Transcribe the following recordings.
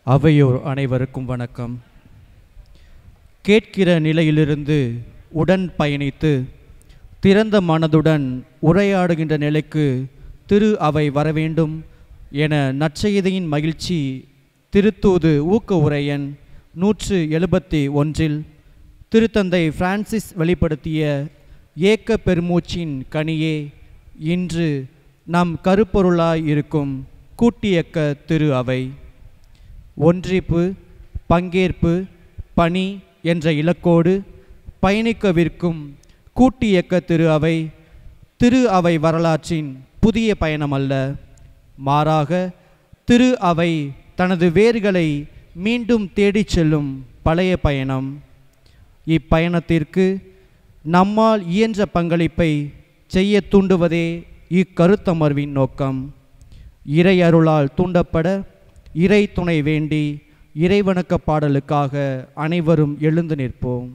அவையோர் அனைவருக்கும் வணக்கம் கேட்கிற நிலையிலிருந்து உடன் பயணித்து திறந்த மனதுடன் உரையாடுகின்ற நிலைக்கு திரு அவை வரவேண்டும் என நற்செய்தியின் மகிழ்ச்சி திருத்தூது ஊக்க உரையன் நூற்று எழுபத்தி ஒன்றில் திருத்தந்தை பிரான்சிஸ் வெளிப்படுத்திய ஏக்க பெருமூச்சின் கனியே இன்று நம் கருப்பொருளாய் இருக்கும் கூட்டியக்க திரு அவை ஒன்றிப்பு பங்கேற்பு பணி என்ற இலக்கோடு பயணிக்கவிருக்கும் கூட்டியக்க திரு அவை திரு அவை வரலாற்றின் புதிய பயணம் அல்ல மாறாக திரு அவை தனது வேர்களை மீண்டும் தேடிச் செல்லும் பழைய பயணம் இப்பயணத்திற்கு நம்மால் இயன்ற பங்களிப்பை செய்ய தூண்டுவதே இக்கருத்தமர்வின் நோக்கம் இறை அருளால் தூண்டப்பட இறை துணை வேண்டி இறைவணக்க பாடலுக்காக அனைவரும் எழுந்து நிற்போம்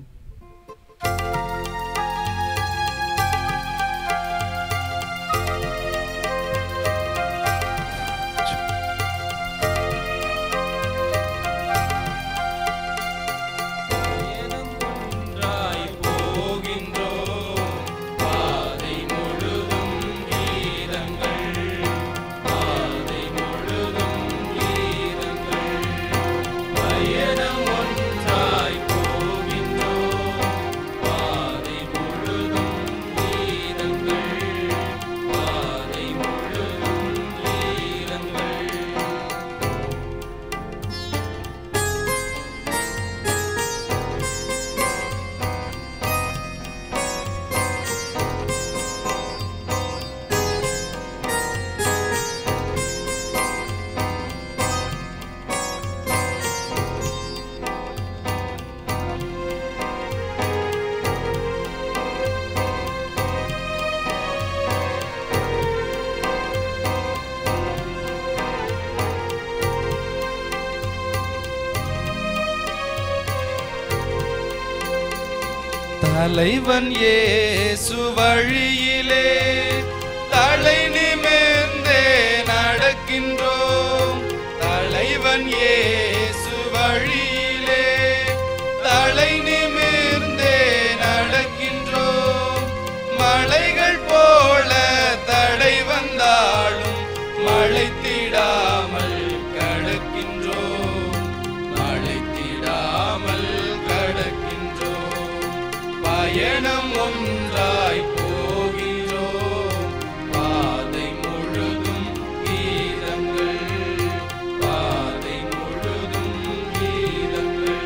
தலைவன் இயேசு வழியிலே தலை நிமிர்ந்தே நடக்கின்றோம் தலைவன் இயேசு வழியிலே தலை நிமிர்ந்தே நடக்கின்றோம் மலைகள் போல தடை வந்தாலும் மழைத்திடாமல் கடக்கின்றோம் மழைத்திடாமல் கடக்கின்றோம் பயணம் ஒன்றாய் போகிறோம் பாதை முழுதும் கீதங்கள் பாதை முழுதும் கீதங்கள்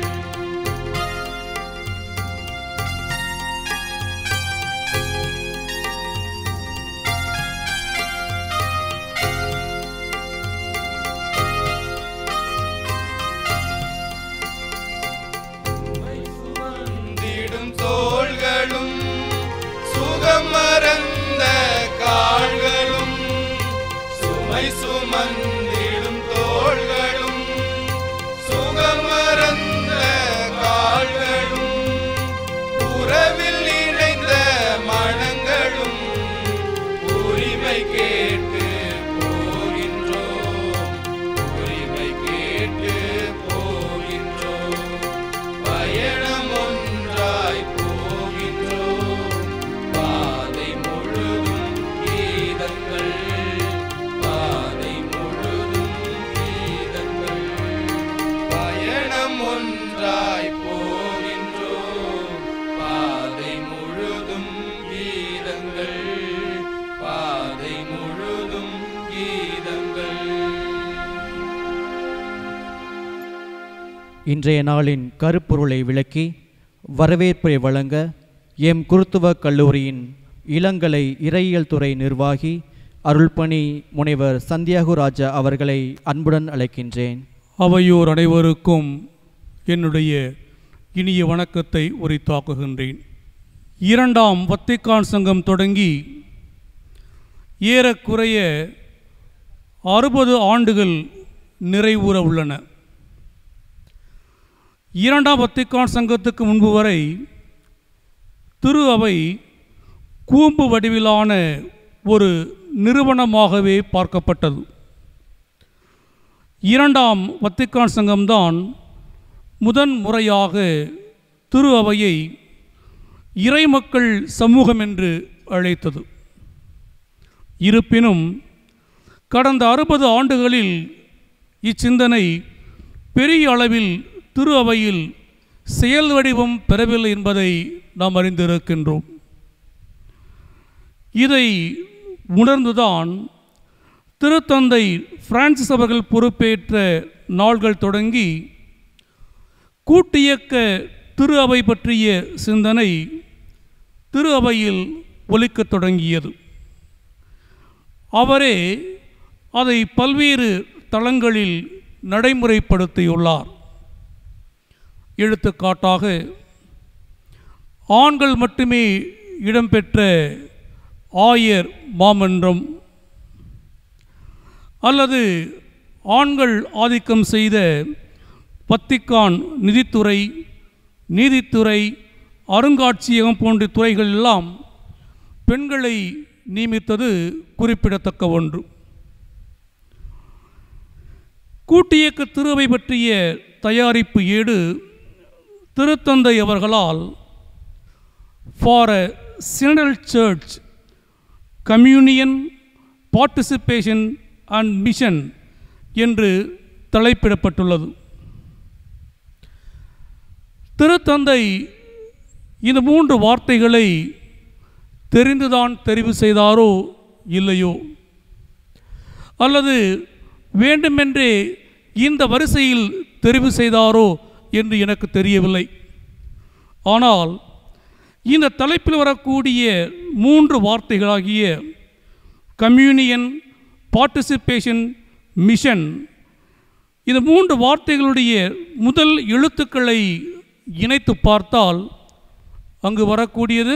சுமந்திடும் தோள்களும் சுகம் மறந்த கால்களும் சுமை சுமந்திடும் தோள்களும் சுகம் மறந்த கால்களும் உறவில் இணைந்த மனங்களும் உரிமை கேட்டு போகின்றோம் உரிமை கேட்டு போகின்றோம் பயணம் ஒன்றாய் போகின்றோம் பாதை முழுதும் கீதங்கள் பாதை முழுதும் கீதங்கள் பயணம் ஒன்றாய் போகின்றோம் பாதை முழுதும் கீதங்கள் பாதை முழுதும் கீதங்கள் இன்றைய நாளின் கருப்பொருளை விளக்கி வரவேற்பை வழங்க எம் குருத்துவ கல்லூரியின் இளங்கலை இறையியல் துறை நிர்வாகி அருள்பணி முனைவர் சந்தியாகு ராஜா அவர்களை அன்புடன் அழைக்கின்றேன் அவையோர் அனைவருக்கும் என்னுடைய இனிய வணக்கத்தை உரித்தாக்குகின்றேன் இரண்டாம் வத்திக்கான் சங்கம் தொடங்கி ஏறக்குறைய அறுபது ஆண்டுகள் நிறைவுற உள்ளன இரண்டாம் வத்திக்கான் சங்கத்துக்கு முன்பு வரை திரு அவை கூம்பு வடிவிலான ஒரு நிறுவனமாகவே பார்க்கப்பட்டது இரண்டாம் வத்திக்கான் சங்கம்தான் முதன் முறையாக திரு அவையை இறைமக்கள் சமூகம் என்று அழைத்தது இருப்பினும் கடந்த அறுபது ஆண்டுகளில் இச்சிந்தனை பெரிய அளவில் திரு அவையில் செயல் வடிவம் பெறவில்லை என்பதை நாம் அறிந்திருக்கின்றோம் இதை உணர்ந்துதான் திருத்தந்தை பிரான்சிஸ் அவர்கள் பொறுப்பேற்ற நாள்கள் தொடங்கி கூட்டியக்க திரு அவை பற்றிய சிந்தனை திரு அவையில் ஒலிக்கத் தொடங்கியது அவரே அதை பல்வேறு தளங்களில் நடைமுறைப்படுத்தியுள்ளார் எடுத்துக்காட்டாக ஆண்கள் மட்டுமே இடம்பெற்ற ஆயர் மாமன்றம் அல்லது ஆண்கள் ஆதிக்கம் செய்த வத்திக்கான் நிதித்துறை நீதித்துறை அருங்காட்சியகம் போன்ற துறைகள் எல்லாம் பெண்களை நியமித்தது குறிப்பிடத்தக்க ஒன்று கூட்டியக்க திருவை பற்றிய தயாரிப்பு ஏடு திருத்தந்தை அவர்களால் for a synodal church communion participation and mission என்று தலைப்பிடப்பட்டுள்ளது திருத்தந்தை இந்த மூன்று வார்த்தைகளை தெரிந்துதான் தெரிவு செய்தாரோ இல்லையோ அல்லது வேண்டுமென்றே இந்த வரிசையில் தெரிவு செய்தாரோ என்று எனக்கு தெரியவில்லை ஆனால் இந்த தலைப்பில் வரக்கூடிய மூன்று வார்த்தைகளாகிய கம்யூனியன் பார்ட்டிசிபேஷன் மிஷன் இந்த மூன்று வார்த்தைகளுடைய முதல் எழுத்துக்களை இணைத்து பார்த்தால் அங்கு வரக்கூடியது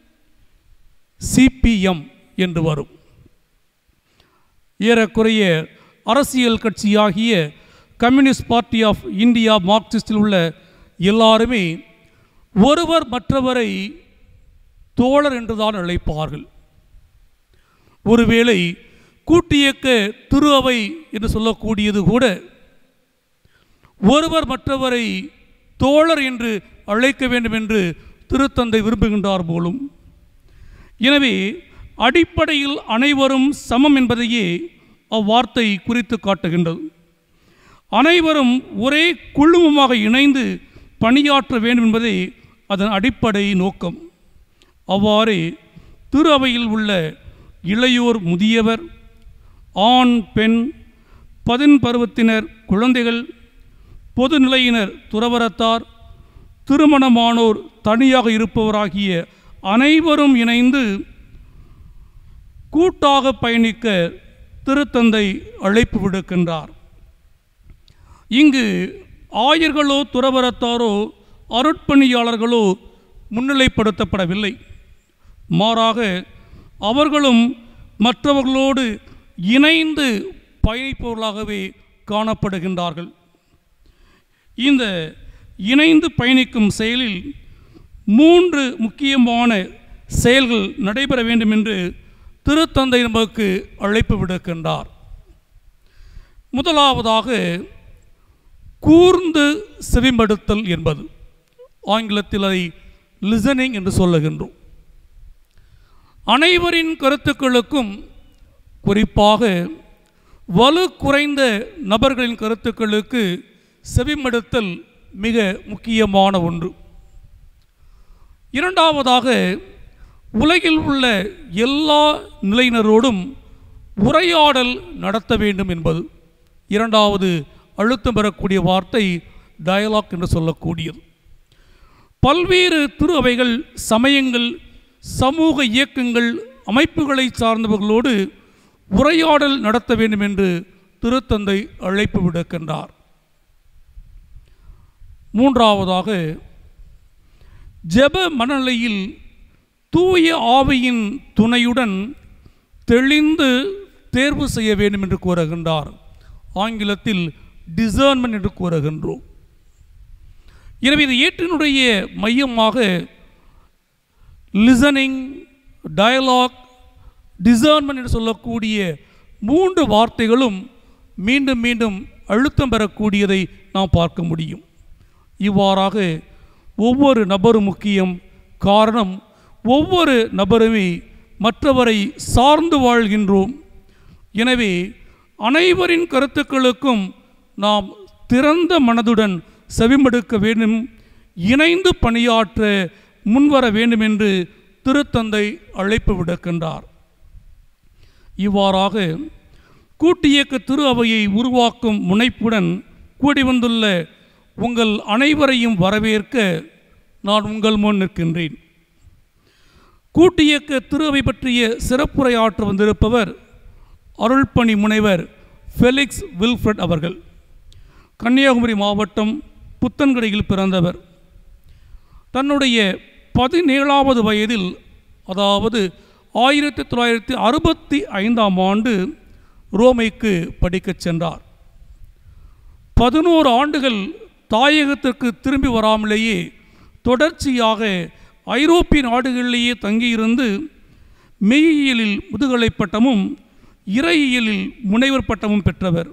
சிபிஎம் என்று வரும் ஏறக்குறைய அரசியல் கட்சியாகிய கம்யூனிஸ்ட் பார்ட்டி ஆஃப் இந்தியா மார்க்சிஸ்டில் உள்ள எல்லாருமே ஒருவர் மற்றவரை தோழர் என்றுதான் அழைப்பார்கள் ஒருவேளை கூட்டியக்க திரு அவை என்று சொல்லக்கூடியது கூட ஒருவர் மற்றவரை தோழர் என்று அழைக்க வேண்டும் என்று திருத்தந்தை விரும்புகின்றார் போலும் எனவே அடிப்படையில் அனைவரும் சமம் என்பதையே அவ்வார்த்தை குறித்து காட்டுகின்றது அனைவரும் ஒரே குழுமமாக இணைந்து பணியாற்ற வேண்டும் என்பதே அதன் அடிப்படை நோக்கம் அவ்வாறே திரு அவையில் உள்ள இளையோர் முதியவர் ஆண் பெண் பதின் பருவத்தினர் குழந்தைகள் பொதுநிலையினர் துறவரத்தார் திருமணமானோர் தனியாக இருப்பவராகிய அனைவரும் இணைந்து கூட்டாக பயணிக்க திருத்தந்தை அழைப்பு விடுக்கின்றார் இங்கு ஆயர்களோ துறவரத்தாரோ அருட்பணியாளர்களோ முன்னிலைப்படுத்தப்படவில்லை மாறாக அவர்களும் மற்றவர்களோடு இணைந்து பயணிப்பவர்களாகவே காணப்படுகின்றார்கள் இந்த இணைந்து பயணிக்கும் செயலில் மூன்று முக்கியமான செயல்கள் நடைபெற வேண்டும் என்று திருத்தந்தை நமக்கு அழைப்பு விடுக்கின்றார் முதலாவதாக கூர்ந்து செவிமடுத்தல் என்பது ஆங்கிலத்தில் அதை லிசனிங் என்று சொல்லுகின்றோம் அனைவரின் கருத்துக்களுக்கும் குறிப்பாக வலு குறைந்த நபர்களின் கருத்துக்களுக்கு செவிமடுத்தல் மிக முக்கியமான ஒன்று இரண்டாவதாக உலகில் உள்ள எல்லா நிலையினரோடும் உரையாடல் நடத்த வேண்டும் என்பது இரண்டாவது அழுத்தம் பெறக்கூடிய வார்த்தை டயலாக் என்று சொல்லக்கூடியது பல்வேறு திரு அவைகள் சமயங்கள் சமூக இயக்கங்கள் அமைப்புகளை சார்ந்தவர்களோடு உரையாடல் நடத்த வேண்டும் என்று திருத்தந்தை அழைப்பு விடுக்கின்றார் மூன்றாவதாக ஜெப மனநிலையில் தூய ஆவியின் துணையுடன் தெளிந்து தேர்வு செய்ய வேண்டும் என்று கூறுகின்றார் ஆங்கிலத்தில் டிசர்ன்மெண்ட் என்று கூறுகின்றோம் எனவே இது ஏற்றினுடைய மையமாக லிசனிங் டயலாக் டிசர்ன்மெண்ட் என்று சொல்லக்கூடிய மூன்று வார்த்தைகளும் மீண்டும் மீண்டும் அழுத்தம் பெறக்கூடியதை நாம் பார்க்க முடியும் இவ்வாறாக ஒவ்வொரு நபரும் முக்கியம் காரணம் ஒவ்வொரு நபருமே மற்றவரை சார்ந்து வாழ்கின்றோம் எனவே அனைவரின் கருத்துக்களுக்கும் நாம் திறந்த மனதுடன் செவிமடுக்க வேண்டும் இணைந்து பணியாற்ற முன்வர வேண்டும் என்று திருத்தந்தை அழைப்பு விடுக்கின்றார் இவ்வாறாக கூட்டியக்க திரு அவையை உருவாக்கும் முனைப்புடன் கூடி வந்துள்ள உங்கள் அனைவரையும் வரவேற்க நான் உங்கள் முன் நிற்கின்றேன் கூட்டியக்க திரு அவை பற்றிய சிறப்புரையாற்ற வந்திருப்பவர் அருள்பணி முனைவர் ஃபெலிக்ஸ் வில்ஃப்ரட் அவர்கள் கன்னியாகுமரி மாவட்டம் புத்தன்கடையில் பிறந்தவர் தன்னுடைய பதினேழாவது வயதில் அதாவது ஆயிரத்தி தொள்ளாயிரத்தி அறுபத்தி ஐந்தாம் ஆண்டு ரோமைக்கு படிக்கச் சென்றார் பதினோரு ஆண்டுகள் தாயகத்திற்கு திரும்பி வராமலேயே தொடர்ச்சியாக ஐரோப்பிய நாடுகளிலேயே தங்கியிருந்து மெய்யியலில் முதுகலை பட்டமும் இறையியலில் முனைவர் பட்டமும் பெற்றவர்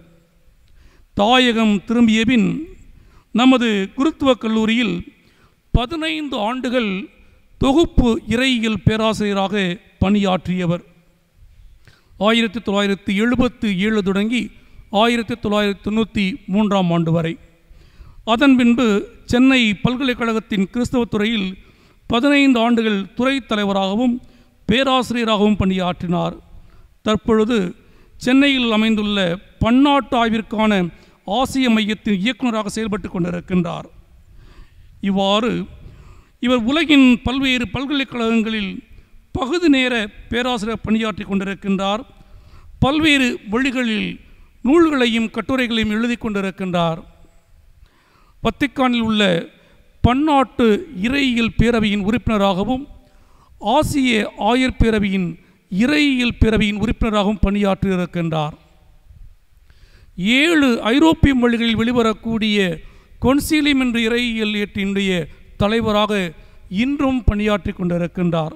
தாயகம் திரும்பிய பின் நமது குருத்துவக் கல்லூரியில் பதினைந்து ஆண்டுகள் தொகுப்பு இறையியல் பேராசிரியராக பணியாற்றியவர் ஆயிரத்தி தொள்ளாயிரத்தி எழுபத்தி ஏழு தொடங்கி ஆயிரத்தி தொள்ளாயிரத்தி தொண்ணூற்றி மூன்றாம் ஆண்டு வரை அதன் பின்பு சென்னை பல்கலைக்கழகத்தின் கிறிஸ்தவ துறையில் பதினைந்து ஆண்டுகள் துறை தலைவராகவும் பேராசிரியராகவும் பணியாற்றினார் தற்பொழுது சென்னையில் அமைந்துள்ள பன்னாட்டு ஆய்விற்கான ஆசிய மையத்தின் இயக்குநராக செயல்பட்டு கொண்டிருக்கின்றார் இவ்வாறு இவர் உலகின் பல்வேறு பல்கலைக்கழகங்களில் பகுதி நேர பேராசிரியர் பணியாற்றி கொண்டிருக்கின்றார் பல்வேறு மொழிகளில் நூல்களையும் கட்டுரைகளையும் எழுதி கொண்டிருக்கின்றார் வத்திக்கானில் உள்ள பன்னாட்டு இறையியல் பேரவையின் உறுப்பினராகவும் ஆசிய ஆயர் பேரவையின் இறையியல் பேரவையின் உறுப்பினராகவும் பணியாற்றியிருக்கின்றார் ஏழு ஐரோப்பிய மொழிகளில் வெளிவரக்கூடிய கொன்சீலியம் என்ற இறையியல் ஏற்றினுடைய தலைவராக இன்றும் பணியாற்றி கொண்டிருக்கின்றார்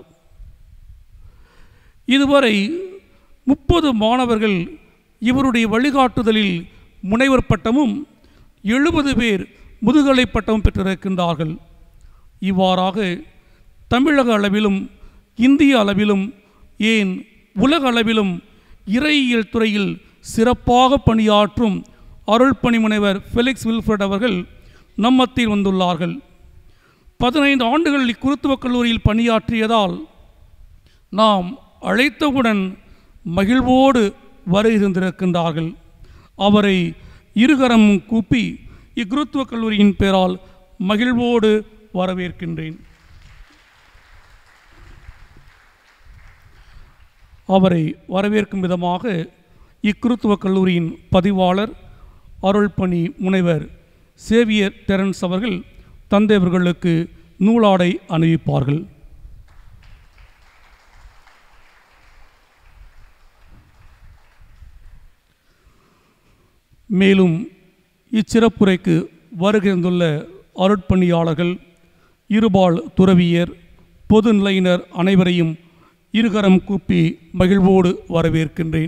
இதுவரை முப்பது மாணவர்கள் இவருடைய வழிகாட்டுதலில் முனைவர் பட்டமும் எழுபது பேர் முதுகலை பட்டமும் பெற்றிருக்கின்றார்கள் இவ்வாறாக தமிழக அளவிலும் இந்திய அளவிலும் ஏன் உலக அளவிலும் இறையியல் துறையில் சிறப்பாக பணியாற்றும் அருள் பணிமுனைவர் ஃபெலிக்ஸ் வில்ஃப்ரட் அவர்கள் நம்மத்தில் வந்துள்ளார்கள் பதினைந்து ஆண்டுகள் இக்குருத்துவக் கல்லூரியில் பணியாற்றியதால் நாம் அழைத்தவுடன் மகிழ்வோடு வருகின்றிருக்கின்றார்கள் அவரை இருகரம் கூப்பி இக்குருத்துவக் கல்லூரியின் பேரால் மகிழ்வோடு வரவேற்கின்றேன் அவரை வரவேற்கும் விதமாக இக்குருத்துவக் கல்லூரியின் பதிவாளர் அருள்பணி முனைவர் சேவியர் டெரன்ஸ் அவர்கள் தந்தையவர்களுக்கு நூலாடை அணிவிப்பார்கள் மேலும் இச்சிறப்புரைக்கு வருகின்றுள்ள அருட்பணியாளர்கள் இருபால் துறவியர் பொதுநிலையினர் அனைவரையும் இருகரம் கூப்பி மகிழ்வோடு வரவேற்கின்றேன்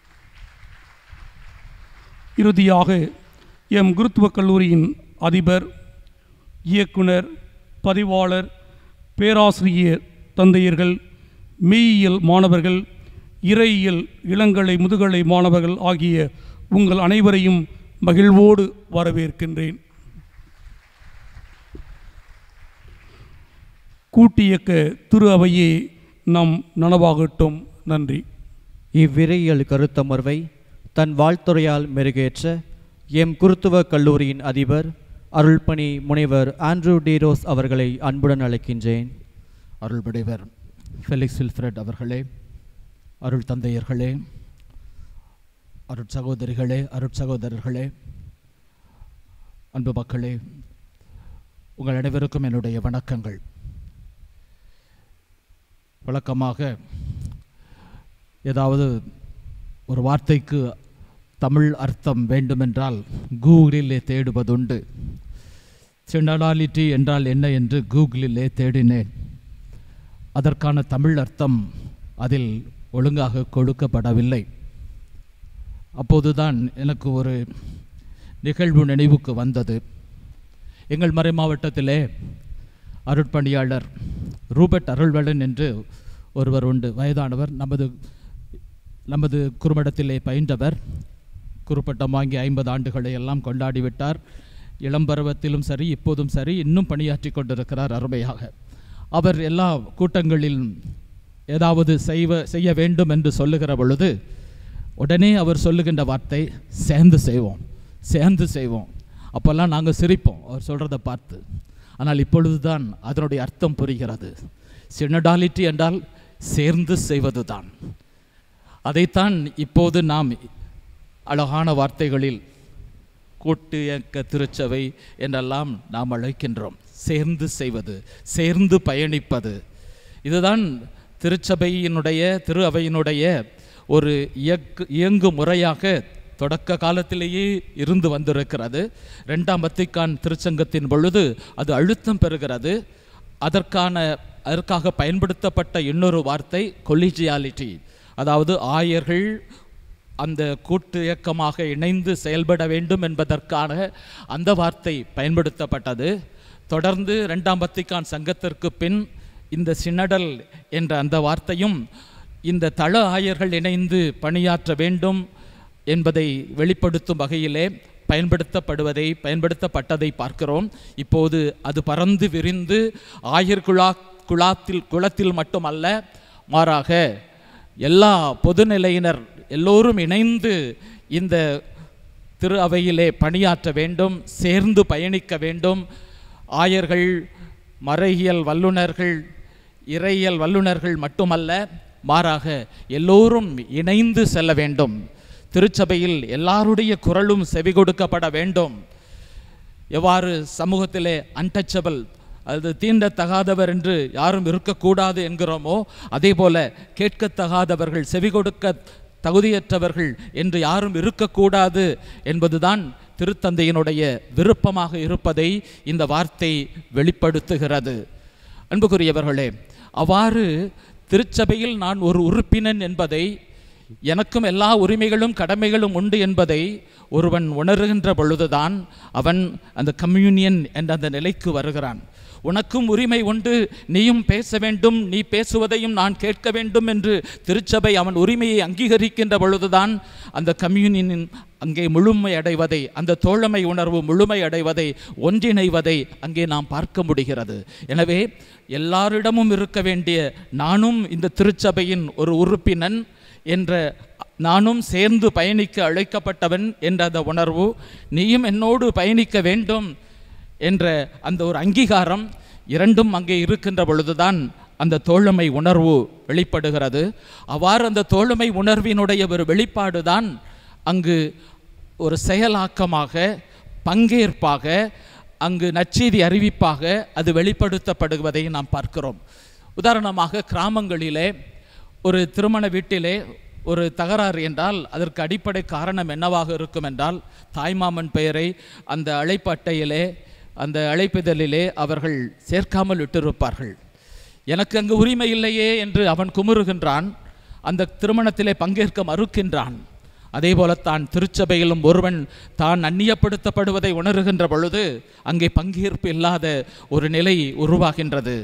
இறுதியாக எம் குருத்துவக் கல்லூரியின் அதிபர் இயக்குனர் பதிவாளர் பேராசிரியர் தந்தையர்கள் மெய்யியல் மாணவர்கள் இறையியல் இளங்கலை முதுகலை மாணவர்கள் ஆகிய உங்கள் அனைவரையும் மகிழ்வோடு வரவேற்கின்றேன் கூட்டியக்க திரு அவையே நம் நனவாகட்டும் நன்றி இவ்விரையியல் கருத்தமர்வை தன் வாழ்த்துறையால் மெருகேற்ற எம் குருத்துவ கல்லூரியின் அதிபர் அருள்பணி முனைவர் ஆண்ட்ரூ டீரோஸ் அவர்களை அன்புடன் அழைக்கின்றேன் அருள்படைவர் ஃபெலிக்ஸ் வில்ஃப்ரெட் அவர்களே அருள் தந்தையர்களே அருட்சகோதரிகளே அருட்சகோதரர்களே அன்பு மக்களே உங்கள் அனைவருக்கும் என்னுடைய வணக்கங்கள் வழக்கமாக ஏதாவது ஒரு வார்த்தைக்கு தமிழ் அர்த்தம் வேண்டுமென்றால் கூகுளிலே தேடுவதுண்டு செண்டலாலிட்டி என்றால் என்ன என்று கூகுளிலே தேடினேன் அதற்கான தமிழ் அர்த்தம் அதில் ஒழுங்காக கொடுக்கப்படவில்லை அப்போதுதான் எனக்கு ஒரு நிகழ்வு நினைவுக்கு வந்தது எங்கள் மறை மாவட்டத்திலே அருட்பணியாளர் ரூபர்ட் அருள்வளன் என்று ஒருவர் உண்டு வயதானவர் நமது நமது குறுமடத்திலே பயின்றவர் குறுப்பட்டம் வாங்கி ஐம்பது ஆண்டுகளை எல்லாம் கொண்டாடிவிட்டார் இளம் பருவத்திலும் சரி இப்போதும் சரி இன்னும் பணியாற்றி கொண்டிருக்கிறார் அருமையாக அவர் எல்லா கூட்டங்களிலும் ஏதாவது செய்வ செய்ய வேண்டும் என்று சொல்லுகிற பொழுது உடனே அவர் சொல்லுகின்ற வார்த்தை சேர்ந்து செய்வோம் சேர்ந்து செய்வோம் அப்போல்லாம் நாங்கள் சிரிப்போம் அவர் சொல்கிறத பார்த்து ஆனால் இப்பொழுது தான் அதனுடைய அர்த்தம் புரிகிறது சினடாலிட்டி என்றால் சேர்ந்து செய்வது தான் அதைத்தான் இப்போது நாம் அழகான வார்த்தைகளில் கூட்டு இயக்க திருச்சபை என்றெல்லாம் நாம் அழைக்கின்றோம் சேர்ந்து செய்வது சேர்ந்து பயணிப்பது இதுதான் திருச்சபையினுடைய திரு அவையினுடைய ஒரு இயக்கு இயங்கு முறையாக தொடக்க காலத்திலேயே இருந்து வந்திருக்கிறது ரெண்டாம் வத்திக்கான் திருச்சங்கத்தின் பொழுது அது அழுத்தம் பெறுகிறது அதற்கான அதற்காக பயன்படுத்தப்பட்ட இன்னொரு வார்த்தை கொலிஜியாலிட்டி அதாவது ஆயர்கள் அந்த கூட்டு இயக்கமாக இணைந்து செயல்பட வேண்டும் என்பதற்கான அந்த வார்த்தை பயன்படுத்தப்பட்டது தொடர்ந்து ரெண்டாம் வத்திக்கான் சங்கத்திற்கு பின் இந்த சினடல் என்ற அந்த வார்த்தையும் இந்த தள ஆயர்கள் இணைந்து பணியாற்ற வேண்டும் என்பதை வெளிப்படுத்தும் வகையிலே பயன்படுத்தப்படுவதை பயன்படுத்தப்பட்டதை பார்க்கிறோம் இப்போது அது பறந்து விரிந்து ஆயர் குழா குழாத்தில் குளத்தில் மட்டுமல்ல மாறாக எல்லா பொதுநிலையினர் எல்லோரும் இணைந்து இந்த திரு அவையிலே பணியாற்ற வேண்டும் சேர்ந்து பயணிக்க வேண்டும் ஆயர்கள் மறையியல் வல்லுனர்கள் இறையியல் வல்லுனர்கள் மட்டுமல்ல மாறாக எல்லோரும் இணைந்து செல்ல வேண்டும் திருச்சபையில் எல்லாருடைய குரலும் செவி கொடுக்கப்பட வேண்டும் எவ்வாறு சமூகத்திலே அன்டச்சபிள் அது தீண்டத்தகாதவர் என்று யாரும் இருக்கக்கூடாது என்கிறோமோ அதே போல கேட்கத்தகாதவர்கள் செவி கொடுக்க தகுதியற்றவர்கள் என்று யாரும் இருக்கக்கூடாது என்பதுதான் திருத்தந்தையினுடைய விருப்பமாக இருப்பதை இந்த வார்த்தை வெளிப்படுத்துகிறது அன்புக்குரியவர்களே அவ்வாறு திருச்சபையில் நான் ஒரு உறுப்பினன் என்பதை எனக்கும் எல்லா உரிமைகளும் கடமைகளும் உண்டு என்பதை ஒருவன் உணர்கின்ற பொழுதுதான் அவன் அந்த கம்யூனியன் என்ற அந்த நிலைக்கு வருகிறான் உனக்கும் உரிமை உண்டு நீயும் பேச வேண்டும் நீ பேசுவதையும் நான் கேட்க வேண்டும் என்று திருச்சபை அவன் உரிமையை அங்கீகரிக்கின்ற பொழுதுதான் அந்த கம்யூனியனின் அங்கே முழுமை அடைவதை அந்த தோழமை உணர்வு முழுமை அடைவதை ஒன்றிணைவதை அங்கே நாம் பார்க்க முடிகிறது எனவே எல்லாரிடமும் இருக்க வேண்டிய நானும் இந்த திருச்சபையின் ஒரு உறுப்பினன் என்ற நானும் சேர்ந்து பயணிக்க அழைக்கப்பட்டவன் என்ற அந்த உணர்வு நீயும் என்னோடு பயணிக்க வேண்டும் என்ற அந்த ஒரு அங்கீகாரம் இரண்டும் அங்கே இருக்கின்ற பொழுதுதான் அந்த தோழமை உணர்வு வெளிப்படுகிறது அவ்வாறு அந்த தோழமை உணர்வினுடைய ஒரு வெளிப்பாடு தான் அங்கு ஒரு செயலாக்கமாக பங்கேற்பாக அங்கு நற்செய்தி அறிவிப்பாக அது வெளிப்படுத்தப்படுவதை நாம் பார்க்கிறோம் உதாரணமாக கிராமங்களிலே ஒரு திருமண வீட்டிலே ஒரு தகராறு என்றால் அதற்கு அடிப்படை காரணம் என்னவாக இருக்கும் என்றால் தாய்மாமன் பெயரை அந்த அழைப்பு அட்டையிலே அந்த அழைப்பிதழிலே அவர்கள் சேர்க்காமல் விட்டிருப்பார்கள் எனக்கு அங்கு உரிமை இல்லையே என்று அவன் குமுறுகின்றான் அந்த திருமணத்திலே பங்கேற்க மறுக்கின்றான் அதே போலத்தான் திருச்சபையிலும் ஒருவன் தான் அந்நியப்படுத்தப்படுவதை உணர்கின்ற பொழுது அங்கே பங்கேற்பு இல்லாத ஒரு நிலை உருவாகின்றது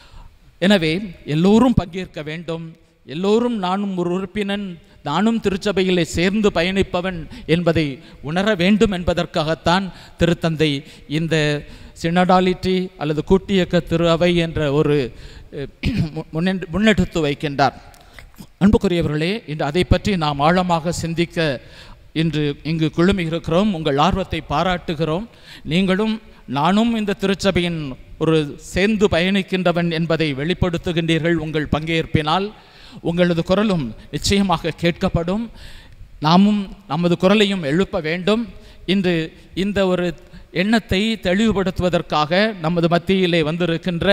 எனவே எல்லோரும் பங்கேற்க வேண்டும் எல்லோரும் நானும் ஒரு உறுப்பினன் நானும் திருச்சபையிலே சேர்ந்து பயணிப்பவன் என்பதை உணர வேண்டும் என்பதற்காகத்தான் திருத்தந்தை இந்த சினடாலிட்டி அல்லது கூட்டியக்க திரு அவை என்ற ஒரு அஹ், முன்னெடு- முன்னெடுத்து வைக்கின்றார் அன்புக்குரியவர்களே இன்று அதை பற்றி நாம் ஆழமாக சிந்திக்க இன்று இங்கு குழுமி இருக்கிறோம் உங்கள் ஆர்வத்தை பாராட்டுகிறோம் நீங்களும் நானும் இந்த திருச்சபையின் ஒரு சேர்ந்து பயணிக்கின்றவன் என்பதை வெளிப்படுத்துகின்றீர்கள் உங்கள் பங்கேற்பினால் உங்களது குரலும் நிச்சயமாக கேட்கப்படும் நாமும் நமது குரலையும் எழுப்ப வேண்டும் இன்று இந்த ஒரு எண்ணத்தை தெளிவுபடுத்துவதற்காக நமது மத்தியிலே வந்திருக்கின்ற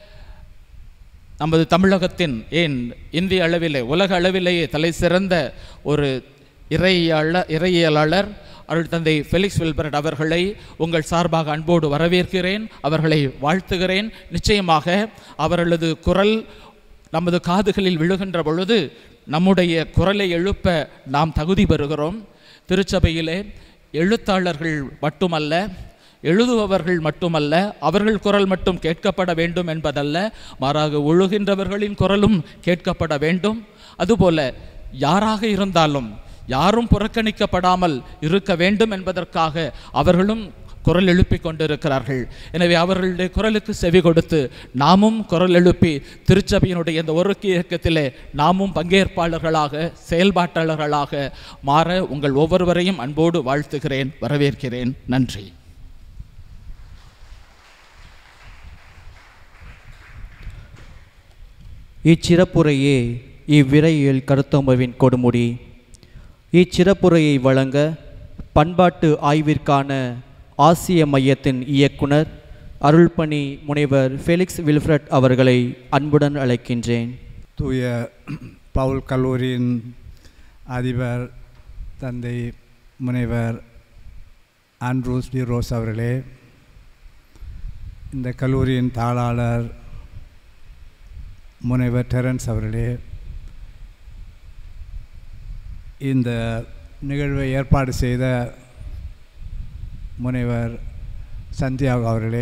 நமது தமிழகத்தின் ஏன் இந்திய அளவிலே உலக அளவிலேயே தலை சிறந்த ஒரு இறையாள இறையியலாளர் அருள் தந்தை ஃபெலிக்ஸ் வில்பர்ட் அவர்களை உங்கள் சார்பாக அன்போடு வரவேற்கிறேன் அவர்களை வாழ்த்துகிறேன் நிச்சயமாக அவர்களது குரல் நமது காதுகளில் விழுகின்ற பொழுது நம்முடைய குரலை எழுப்ப நாம் தகுதி பெறுகிறோம் திருச்சபையிலே எழுத்தாளர்கள் மட்டுமல்ல எழுதுபவர்கள் மட்டுமல்ல அவர்கள் குரல் மட்டும் கேட்கப்பட வேண்டும் என்பதல்ல மாறாக ஒழுகின்றவர்களின் குரலும் கேட்கப்பட வேண்டும் அதுபோல யாராக இருந்தாலும் யாரும் புறக்கணிக்கப்படாமல் இருக்க வேண்டும் என்பதற்காக அவர்களும் குரல் எழுப்பிக் கொண்டிருக்கிறார்கள் எனவே அவர்களுடைய குரலுக்கு செவி கொடுத்து நாமும் குரல் எழுப்பி திருச்சபையினுடைய இந்த ஒரு இயக்கத்திலே நாமும் பங்கேற்பாளர்களாக செயல்பாட்டாளர்களாக மாற உங்கள் ஒவ்வொருவரையும் அன்போடு வாழ்த்துகிறேன் வரவேற்கிறேன் நன்றி இச்சிறப்புரையே இவ்விரையில் கருத்தொம்பவின் கொடுமுடி இச்சிறப்புரையை வழங்க பண்பாட்டு ஆய்விற்கான ஆசிய மையத்தின் இயக்குனர் அருள்பணி முனைவர் ஃபெலிக்ஸ் வில்ஃப்ரட் அவர்களை அன்புடன் அழைக்கின்றேன் தூய பவுல் கல்லூரியின் அதிபர் தந்தை முனைவர் ஆண்ட்ரூஸ் டி ரோஸ் அவர்களே இந்த கல்லூரியின் தாளாளர் முனைவர் டெரன்ஸ் அவர்களே இந்த நிகழ்வை ஏற்பாடு செய்த முனைவர் சந்தியாகு அவர்களே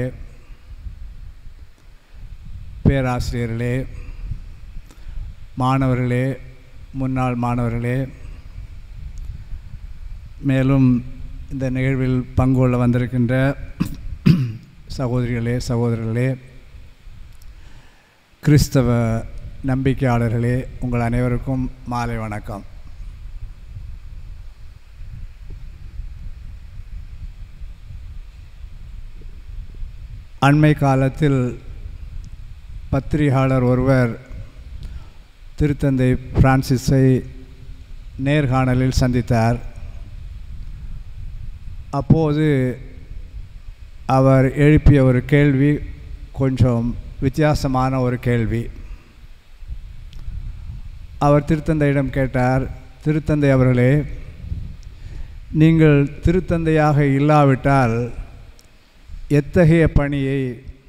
பேராசிரியர்களே மாணவர்களே முன்னாள் மாணவர்களே மேலும் இந்த நிகழ்வில் பங்கு கொள்ள வந்திருக்கின்ற சகோதரிகளே சகோதரர்களே கிறிஸ்தவ நம்பிக்கையாளர்களே உங்கள் அனைவருக்கும் மாலை வணக்கம் அண்மை காலத்தில் பத்திரிகையாளர் ஒருவர் திருத்தந்தை பிரான்சிஸை நேர்காணலில் சந்தித்தார் அப்போது அவர் எழுப்பிய ஒரு கேள்வி கொஞ்சம் வித்தியாசமான ஒரு கேள்வி அவர் திருத்தந்தையிடம் கேட்டார் திருத்தந்தை அவர்களே நீங்கள் திருத்தந்தையாக இல்லாவிட்டால் எத்தகைய பணியை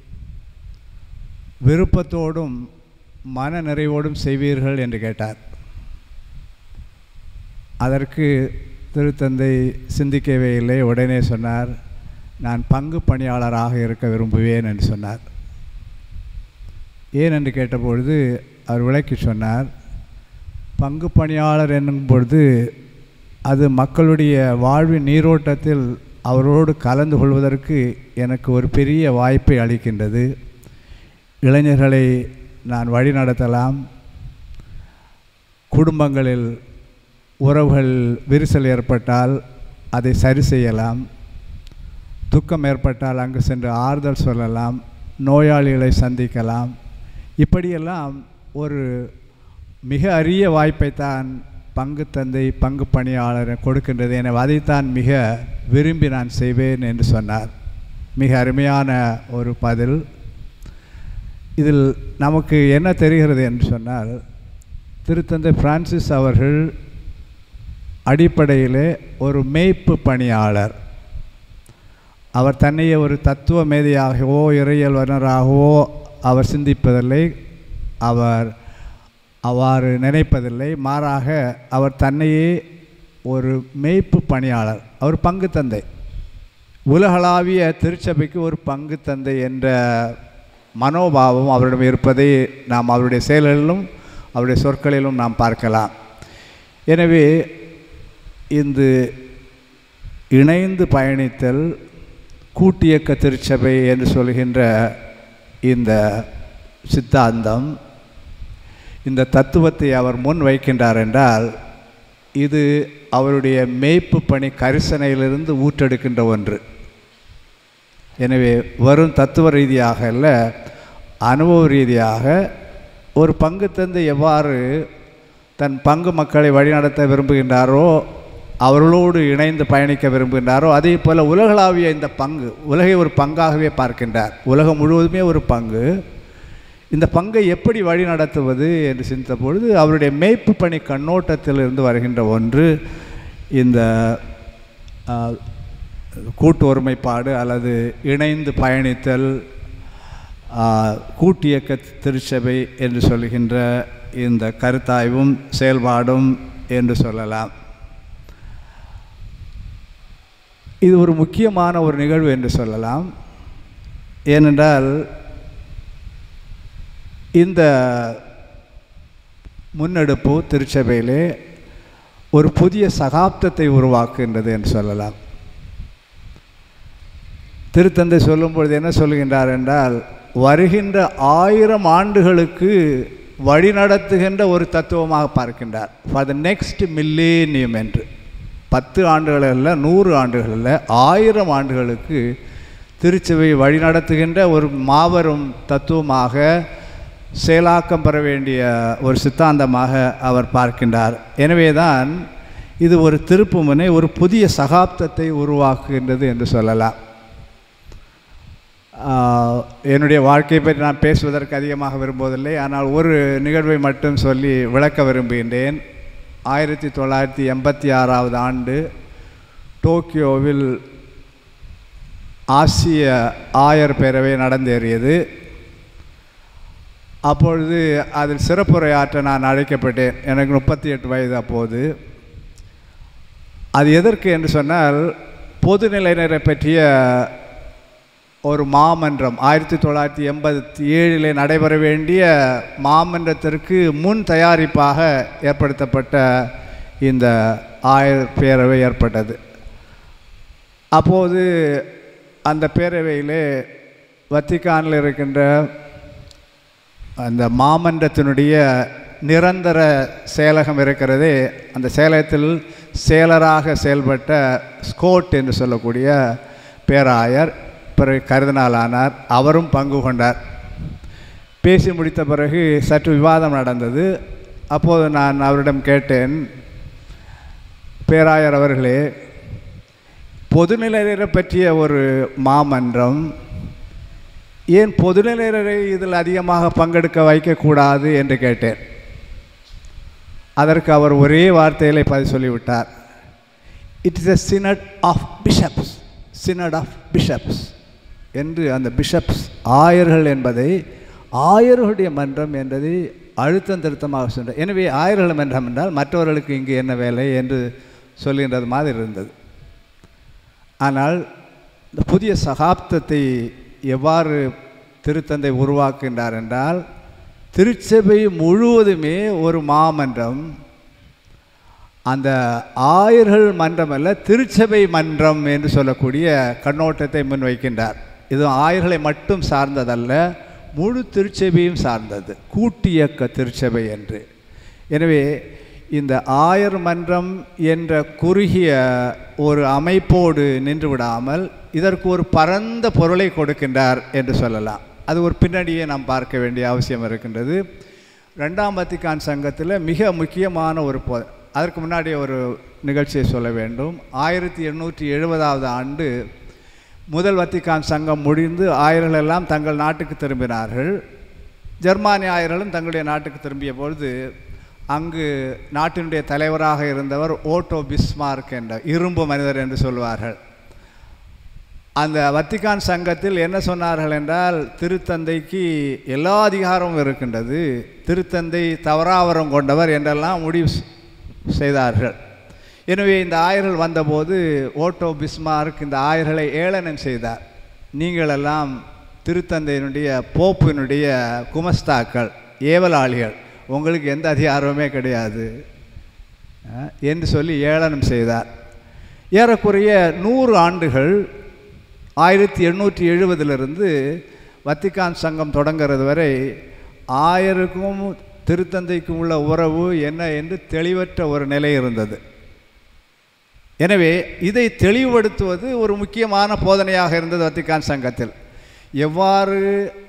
விருப்பத்தோடும் மன நிறைவோடும் செய்வீர்கள் என்று கேட்டார் அதற்கு திருத்தந்தை சிந்திக்கவே இல்லை உடனே சொன்னார் நான் பங்கு பணியாளராக இருக்க விரும்புவேன் என்று சொன்னார் ஏன் என்று கேட்டபொழுது அவர் விளக்கி சொன்னார் பங்கு பணியாளர் என்னும் பொழுது அது மக்களுடைய வாழ்வின் நீரோட்டத்தில் அவரோடு கலந்து கொள்வதற்கு எனக்கு ஒரு பெரிய வாய்ப்பை அளிக்கின்றது இளைஞர்களை நான் வழி நடத்தலாம் குடும்பங்களில் உறவுகள் விரிசல் ஏற்பட்டால் அதை சரி செய்யலாம் துக்கம் ஏற்பட்டால் அங்கு சென்று ஆறுதல் சொல்லலாம் நோயாளிகளை சந்திக்கலாம் இப்படியெல்லாம் ஒரு மிக அரிய வாய்ப்பைத்தான் பங்கு தந்தை பங்கு பணியாளர் கொடுக்கின்றது எனவே அதைத்தான் மிக விரும்பி நான் செய்வேன் என்று சொன்னார் மிக அருமையான ஒரு பதில் இதில் நமக்கு என்ன தெரிகிறது என்று சொன்னால் திருத்தந்தை பிரான்சிஸ் அவர்கள் அடிப்படையிலே ஒரு மேய்ப்பு பணியாளர் அவர் தன்னையே ஒரு தத்துவ மேதையாகவோ இறையல் வல்லுநராகவோ அவர் சிந்திப்பதில்லை அவர் அவ்வாறு நினைப்பதில்லை மாறாக அவர் தன்னையே ஒரு மேய்ப்பு பணியாளர் அவர் பங்கு தந்தை உலகளாவிய திருச்சபைக்கு ஒரு பங்கு தந்தை என்ற மனோபாவம் அவரிடம் இருப்பதை நாம் அவருடைய செயல்களிலும் அவருடைய சொற்களிலும் நாம் பார்க்கலாம் எனவே இந்த இணைந்து பயணித்தல் கூட்டியக்க திருச்சபை என்று சொல்கின்ற இந்த சித்தாந்தம் இந்த தத்துவத்தை அவர் முன் வைக்கின்றார் என்றால் இது அவருடைய மேய்ப்பு பணி கரிசனையிலிருந்து ஊற்றெடுக்கின்ற ஒன்று எனவே வரும் தத்துவ ரீதியாக அல்ல அனுபவ ரீதியாக ஒரு பங்கு தந்தை எவ்வாறு தன் பங்கு மக்களை வழிநடத்த விரும்புகின்றாரோ அவர்களோடு இணைந்து பயணிக்க விரும்புகின்றாரோ அதே போல் உலகளாவிய இந்த பங்கு உலகை ஒரு பங்காகவே பார்க்கின்றார் உலகம் முழுவதுமே ஒரு பங்கு இந்த பங்கை எப்படி வழி நடத்துவது என்று சிந்தித்த பொழுது அவருடைய மேய்ப்பு பணி கண்ணோட்டத்தில் இருந்து வருகின்ற ஒன்று இந்த ஆ, கூட்டு ஒருமைப்பாடு அல்லது இணைந்து பயணித்தல் ஆ, கூட்டியக்க திருச்சபை என்று சொல்கின்ற இந்த கருத்தாய்வும் செயல்பாடும் என்று சொல்லலாம் இது ஒரு முக்கியமான ஒரு நிகழ்வு என்று சொல்லலாம் ஏனென்றால் இந்த முன்னெடுப்பு திருச்சபையிலே ஒரு புதிய சகாப்தத்தை உருவாக்குகின்றது என்று சொல்லலாம் திருத்தந்தை சொல்லும் பொழுது என்ன சொல்கின்றார் என்றால் வருகின்ற ஆயிரம் ஆண்டுகளுக்கு வழிநடத்துகின்ற ஒரு தத்துவமாக பார்க்கின்றார் ஃபார் த நெக்ஸ்ட் மில்லேனியம் என்று பத்து ஆண்டுகள் அல்ல நூறு ஆண்டுகள் அல்ல ஆயிரம் ஆண்டுகளுக்கு திருச்சபை வழிநடத்துகின்ற ஒரு மாபெரும் தத்துவமாக செயலாக்கம் பெற வேண்டிய ஒரு சித்தாந்தமாக அவர் பார்க்கின்றார் எனவே தான் இது ஒரு திருப்புமுனை ஒரு புதிய சகாப்தத்தை உருவாக்குகின்றது என்று சொல்லலாம் ஆஹ், என்னுடைய வாழ்க்கையை பற்றி நான் பேசுவதற்கு அதிகமாக விரும்புவதில்லை ஆனால் ஒரு நிகழ்வை மட்டும் சொல்லி விளக்க விரும்புகின்றேன் ஆயிரத்தி தொள்ளாயிரத்தி எண்பத்தி ஆறாவது ஆண்டு டோக்கியோவில் ஆசிய ஆயர் பேரவை நடந்தேறியது அப்பொழுது அதில் சிறப்புரையாற்ற நான் அழைக்கப்பட்டேன் எனக்கு முப்பத்தி எட்டு வயது அப்போது அது எதற்கு என்று சொன்னால் பொதுநிலையினரை பற்றிய ஒரு மாமன்றம் ஆயிரத்தி தொள்ளாயிரத்தி எண்பத்தி ஏழில் நடைபெற வேண்டிய மாமன்றத்திற்கு முன் தயாரிப்பாக ஏற்படுத்தப்பட்ட இந்த ஆயர் பேரவை ஏற்பட்டது அப்போது அந்த பேரவையிலே வத்திக்கானில் இருக்கின்ற அந்த மாமன்றத்தினுடைய நிரந்தர செயலகம் இருக்கிறதே அந்த செயலகத்தில் செயலராக செயல்பட்ட ஸ்கோட் என்று சொல்லக்கூடிய பேராயர் பிறகு கருதினாலானார் அவரும் பங்கு கொண்டார் பேசி முடித்த பிறகு சற்று விவாதம் நடந்தது அப்போது நான் அவரிடம் கேட்டேன் பேராயர் அவர்களே பொதுநிலையரை பற்றிய ஒரு மாமன்றம் ஏன் பொதுநிலையரை இதில் அதிகமாக பங்கெடுக்க வைக்கக்கூடாது என்று கேட்டேன் அதற்கு அவர் ஒரே வார்த்தையிலே பதில் சொல்லிவிட்டார் it is a synod of bishops synod of bishops என்று அந்த பிஷப்ஸ் ஆயர்கள் என்பதை ஆயர்களுடைய மன்றம் என்பதை அழுத்தம் திருத்தமாக சொன்னார் எனவே ஆயர்கள் மன்றம் என்றால் மற்றவர்களுக்கு இங்கு என்ன வேலை என்று சொல்கின்றது மாதிரி இருந்தது ஆனால் இந்த புதிய சகாப்தத்தை எவ்வாறு திருத்தந்தை உருவாக்குகின்றார் என்றால் திருச்சபை முழுவதுமே ஒரு மாமன்றம் அந்த ஆயர்கள் மன்றம் அல்ல திருச்சபை மன்றம் என்று சொல்லக்கூடிய கண்ணோட்டத்தை முன்வைக்கின்றார் இது ஆயர்களை மட்டும் சார்ந்ததல்ல முழு திருச்சபையும் சார்ந்தது கூட்டியக்க திருச்சபை என்று எனவே இந்த ஆயர் மன்றம் என்ற குறுகிய ஒரு அமைப்போடு நின்று விடாமல் இதற்கு ஒரு பரந்த பொருளை கொடுக்கின்றார் என்று சொல்லலாம் அது ஒரு பின்னணியை நாம் பார்க்க வேண்டிய அவசியம் இருக்கின்றது ரெண்டாம் வத்திக்கான் சங்கத்தில் மிக முக்கியமான ஒரு பொ அதற்கு முன்னாடி ஒரு நிகழ்ச்சியை சொல்ல வேண்டும் ஆயிரத்தி எண்ணூற்றி எழுபதாவது ஆண்டு முதல் வத்திக்கான் சங்கம் முடிந்து ஆயர்கள் எல்லாம் தங்கள் நாட்டுக்கு திரும்பினார்கள் ஜெர்மானிய ஆயர்களும் தங்களுடைய நாட்டுக்கு திரும்பிய பொழுது அங்கு நாட்டினுடைய தலைவராக இருந்தவர் ஓட்டோ பிஸ்மார்க் என்ற இரும்பு மனிதர் என்று சொல்வார்கள் அந்த வத்திக்கான் சங்கத்தில் என்ன சொன்னார்கள் என்றால் திருத்தந்தைக்கு எல்லா அதிகாரமும் இருக்கின்றது திருத்தந்தை தவறாவரம் கொண்டவர் என்றெல்லாம் முடிவு செ- செய்தார்கள் எனவே இந்த ஆயர்கள் வந்தபோது ஓட்டோ பிஸ்மார்க் இந்த ஆயர்களை ஏளனம் செய்தார் நீங்களெல்லாம் திருத்தந்தையினுடைய போப்பினுடைய குமஸ்தாக்கள் ஏவலாளிகள் உங்களுக்கு எந்த அதிகாரமுமே கிடையாது அஹ், என்று சொல்லி ஏளனம் செய்தார் ஏறக்குறைய நூறு ஆண்டுகள் ஆயிரத்தி எண்ணூற்றி எழுபதிலிருந்து வத்திக்கான் சங்கம் தொடங்கிறது வரை ஆயருக்கும் திருத்தந்தைக்கும் உள்ள உறவு என்ன என்று தெளிவற்ற ஒரு நிலை இருந்தது எனவே இதை தெளிவுபடுத்துவது ஒரு முக்கியமான போதனையாக இருந்தது வத்திக்கான் சங்கத்தில் எவ்வாறு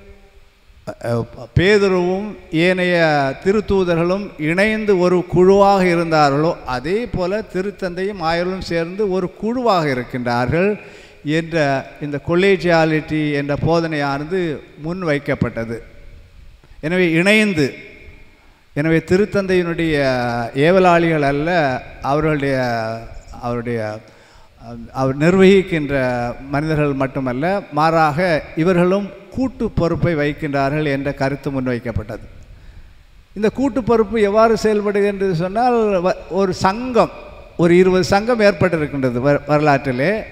அஹ், பேதுருவும் ஏனைய திருத்தூதர்களும் இணைந்து ஒரு குழுவாக இருந்தார்களோ அதே போல திருத்தந்தையும் ஆயர்களும் சேர்ந்து ஒரு குழுவாக இருக்கின்றார்கள் என்ற இந்த கொலேஜியாலிட்டி என்ற போதனையானது முன்வைக்கப்பட்டது எனவே இணைந்து எனவே திருத்தந்தையினுடைய ஏவலாளிகள் அல்ல அவர்களுடைய அவருடைய அஹ், அவர் நிர்வகிக்கின்ற மனிதர்கள் மட்டுமல்ல மாறாக இவர்களும் கூட்டு பொறுப்பை வைக்கின்றார்கள் என்ற கருத்து முன்வைக்கப்பட்டது இந்த கூட்டு பொறுப்பு எவ்வாறு செயல்படுகின்றது சொன்னால் வ- ஒரு சங்கம் ஒரு இருபது சங்கம் ஏற்பட்டிருக்கின்றது வ- வரலாற்றிலே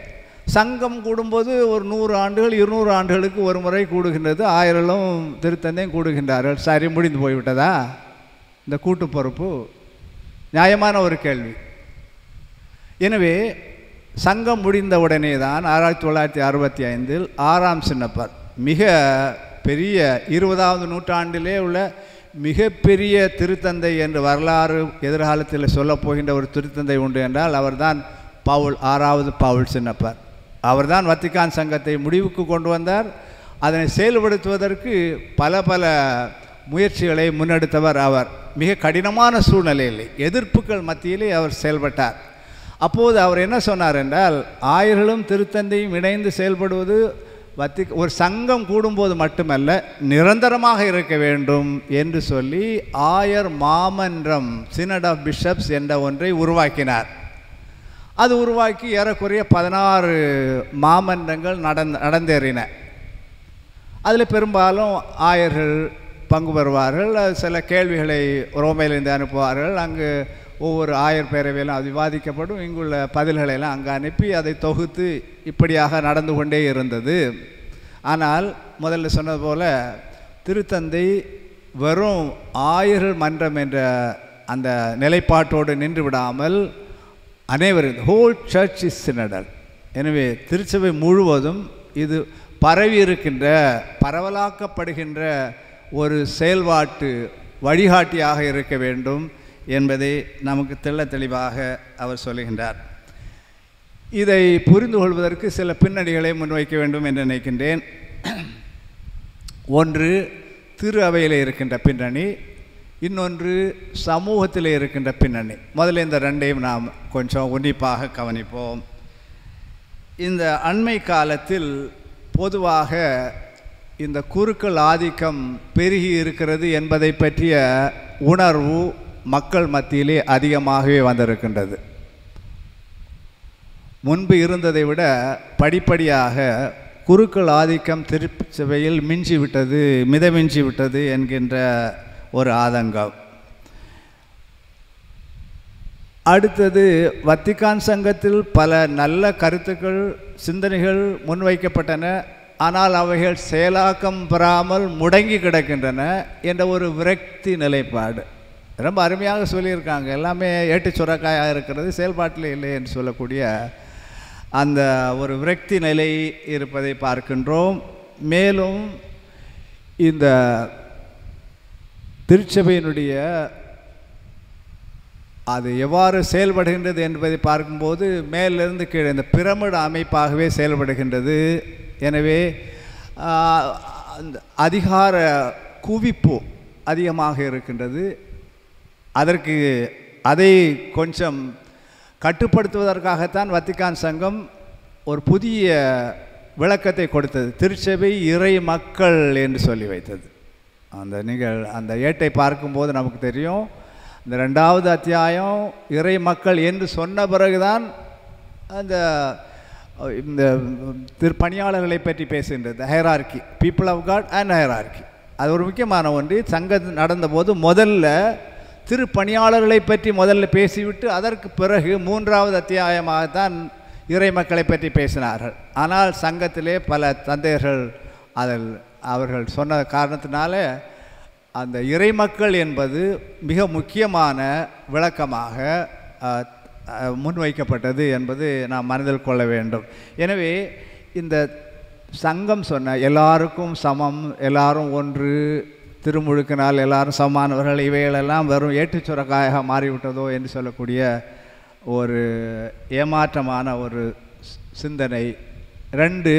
சங்கம் கூடும்போது ஒரு நூறு ஆண்டுகள் இருநூறு ஆண்டுகளுக்கு ஒரு முறை கூடுகின்றது ஆயிரலும் திருத்தந்தையும் கூடுகின்றார்கள் சரி முடிந்து போய்விட்டதா இந்த கூட்டு பொறுப்பு நியாயமான ஒரு கேள்வி எனவே சங்கம் முடிந்த உடனே தான் ஆயிரத்தி தொள்ளாயிரத்தி அறுபத்தி ஐந்தில் ஆறாம் சின்னப்பர் மிக பெரிய இருபதாவது நூற்றாண்டிலே உள்ள மிகப்பெரிய திருத்தந்தை என்று வரலாறு எதிர்காலத்தில் சொல்லப் போகின்ற ஒரு திருத்தந்தை உண்டு என்றால் அவர்தான் பவுல் ஆறாவது பவுல் சின்னப்பர் அவர்தான் வத்திக்கான் சங்கத்தை முடிவுக்கு கொண்டு வந்தார் அதனை செயல்படுத்துவதற்கு பல பல முயற்சிகளை முன்னெடுத்தவர் அவர் மிக கடினமான சூழ்நிலையில் எதிர்ப்புகள் மத்தியிலே அவர் செயல்பட்டார் அப்போது அவர் என்ன சொன்னார் என்றால் ஆயர்களும் திருத்தந்தையும் இணைந்து செயல்படுவது வத்தி ஒரு சங்கம் கூடும்போது மட்டுமல்ல நிரந்தரமாக இருக்க வேண்டும் என்று சொல்லி ஆயர் மாமன்றம் சினட் ஆஃப் பிஷப்ஸ் என்ற ஒன்றை உருவாக்கினார் அது உருவாக்கி ஏறக்குறைய பதினாறு மாமன்றங்கள் நடந்த நடந்தேறின அதில் பெரும்பாலும் ஆயர்கள் பங்கு பெறுவார்கள் சில கேள்விகளை ரோமையிலிருந்து அனுப்புவார்கள் அங்கு ஒவ்வொரு ஆயர் பேரவையிலும் அது விவாதிக்கப்படும் இங்குள்ள பதில்களை எல்லாம் அங்கே அனுப்பி அதை தொகுத்து இப்படியாக நடந்து கொண்டே இருந்தது ஆனால் முதல்ல சொன்னது போல திருத்தந்தை வெறும் ஆயர்கள் மன்றம் என்ற அந்த நிலைப்பாட்டோடு நின்று விடாமல் அனைவரும் ஹோல் சர்ச் இஸ் சினடல் எனவே திருச்சபை முழுவதும் இது பரவி இருக்கின்ற பரவலாக்கப்படுகின்ற ஒரு செயல்பாட்டு வழிகாட்டியாக இருக்க வேண்டும் என்பதை நமக்கு தெள்ள தெளிவாக அவர் சொல்லுகின்றார் இதை புரிந்து கொள்வதற்கு சில பின்னணிகளை முன்வைக்க வேண்டும் என்று நினைக்கின்றேன் ஒன்று திரு அவையில் இருக்கின்ற பின்னணி இன்னொன்று சமூகத்தில் இருக்கின்ற பின்னணி முதல்ல இந்த ரெண்டையும் நாம் கொஞ்சம் உன்னிப்பாக கவனிப்போம் இந்த அண்மை காலத்தில் பொதுவாக இந்த குருக்கள் ஆதிக்கம் பெருகி இருக்கிறது என்பதை பற்றிய உணர்வு மக்கள் மத்தியிலே அதிகமாகவே வந்திருக்கின்றது முன்பு இருந்ததை விட படிப்படியாக குருக்கள் ஆதிக்கம் திருச்சபையில் மிஞ்சி விட்டது மிதமிஞ்சி விட்டது என்கின்ற ஒரு ஆதங்கம் அடுத்தது வத்திக்கான் சங்கத்தில் பல நல்ல கருத்துக்கள் சிந்தனைகள் முன்வைக்கப்பட்டன ஆனால் அவைகள் செயலாக்கம் பெறாமல் முடங்கி கிடக்கின்றன என்ற ஒரு விரக்தி நிலைப்பாடு ரொம்ப அருமையாக சொல்லியிருக்காங்க எல்லாமே ஏட்டு சுரக்காயாக இருக்கிறது செயல்பாட்டில் இல்லை என்று சொல்லக்கூடிய அந்த ஒரு விரக்தி நிலை இருப்பதை பார்க்கின்றோம் மேலும் இந்த திருச்சபையினுடைய அது எவ்வாறு செயல்படுகின்றது என்பதை பார்க்கும்போது மேலிருந்து கீழே இந்த பிரமிடு அமைப்பாகவே செயல்படுகின்றது எனவே அந்த அதிகார குவிப்பு அதிகமாக இருக்கின்றது அதற்கு அதை கொஞ்சம் கட்டுப்படுத்துவதற்காகத்தான் வத்திக்கான் சங்கம் ஒரு புதிய விளக்கத்தை கொடுத்தது திருச்சபை இறை மக்கள் என்று சொல்லி வைத்தது அந்த நீங்கள் அந்த ஏட்டை பார்க்கும்போது நமக்கு தெரியும் இந்த ரெண்டாவது அத்தியாயம் இறை மக்கள் என்று சொன்ன பிறகுதான் அந்த இந்த திரு பணியாளர்களை பற்றி பேசுகின்றது hierarchy people of God and hierarchy அது ஒரு முக்கியமான ஒன்று சங்கம் நடந்தபோது முதல்ல திரு பணியாளர்களை பற்றி முதல்ல பேசிவிட்டு அதற்கு பிறகு மூன்றாவது அத்தியாயமாகத்தான் இறை மக்களை பற்றி பேசினார்கள் ஆனால் சங்கத்திலே பல தந்தையர்கள் அதில் அவர்கள் சொன்ன காரணத்தினால அந்த இறைமக்கள் என்பது மிக முக்கியமான விளக்கமாக முன்வைக்கப்பட்டது என்பது நாம் மனதில் கொள்ள வேண்டும் எனவே இந்த சங்கம் சொன்ன எல்லாருக்கும் சமம் எல்லாரும் ஒன்று திருமுழுக்கினால் எல்லாரும் சமமானவர்கள் இவைகளெல்லாம் வெறும் ஏற்றுச்சுரக்காயாக மாறிவிட்டதோ என்று சொல்லக்கூடிய ஒரு ஏமாற்றமான ஒரு சிந்தனை ரெண்டு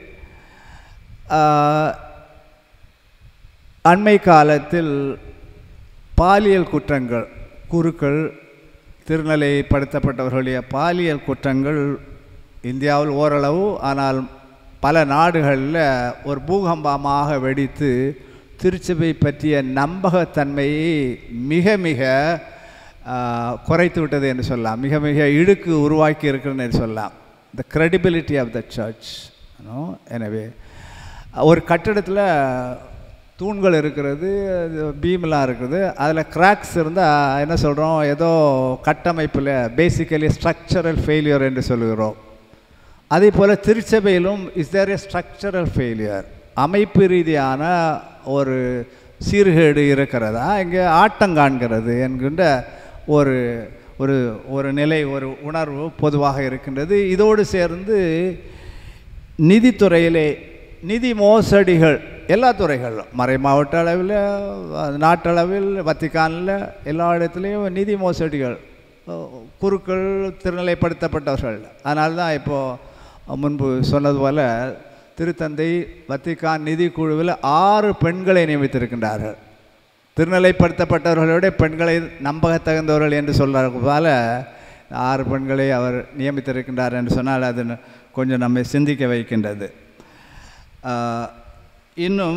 அண்மை காலத்தில் பாலியல் குற்றங்கள் குருக்கள் திருநிலைப்படுத்தப்பட்டவர்களுடைய பாலியல் குற்றங்கள் இந்தியாவில் ஓரளவு ஆனால் பல நாடுகளில் ஒரு பூகம்பமாக வெடித்து திருச்சபை பற்றிய நம்பகத்தன்மையை மிக மிக குறைத்து விட்டது என்று சொல்லலாம் மிக மிக இழுக்கு உருவாக்கி இருக்குன்னு என்று சொல்லலாம் the credibility of the church எனவே ஒரு கட்டிடத்தில் தூண்கள் இருக்கிறது பீம்லாம் இருக்குது அதில் கிராக்ஸ் இருந்தால் என்ன சொல்கிறோம் ஏதோ கட்டமைப்பில் பேசிக்கலி ஸ்ட்ரக்சரல் ஃபெயிலியர் என்று சொல்லுகிறோம் அதே போல் திருச்சபையிலும் is there a structural failure அமைப்பு ரீதியான ஒரு சீர்கேடு இருக்கிறதா இங்கே ஆட்டம் காண்கிறது என்கின்ற ஒரு ஒரு ஒரு நிலை ஒரு உணர்வு பொதுவாக இருக்கின்றது இதோடு சேர்ந்து நிதித்துறையிலே நிதி மோசடிகள் எல்லா துறைகளிலும் மறை மாவட்ட அளவில் நாட்டளவில் வத்திக்கானில் எல்லா இடத்துலையும் நிதி மோசடிகள் அஹ், குருக்கள் திருநிலைப்படுத்தப்பட்டவர்கள் அதனால தான் இப்போது முன்பு சொன்னது போல திருத்தந்தை வத்திக்கான் நிதி குழுவில் ஆறு பெண்களை நியமித்திருக்கின்றார்கள் திருநிலைப்படுத்தப்பட்டவர்களோட பெண்களை நம்பகத்தகுந்தவர்கள் என்று சொல்கிறதால ஆறு பெண்களை அவர் நியமித்திருக்கின்றார் என்று சொன்னால் அது கொஞ்சம் நம்மை சிந்திக்க வைக்கின்றது ஆஹ், இன்னும்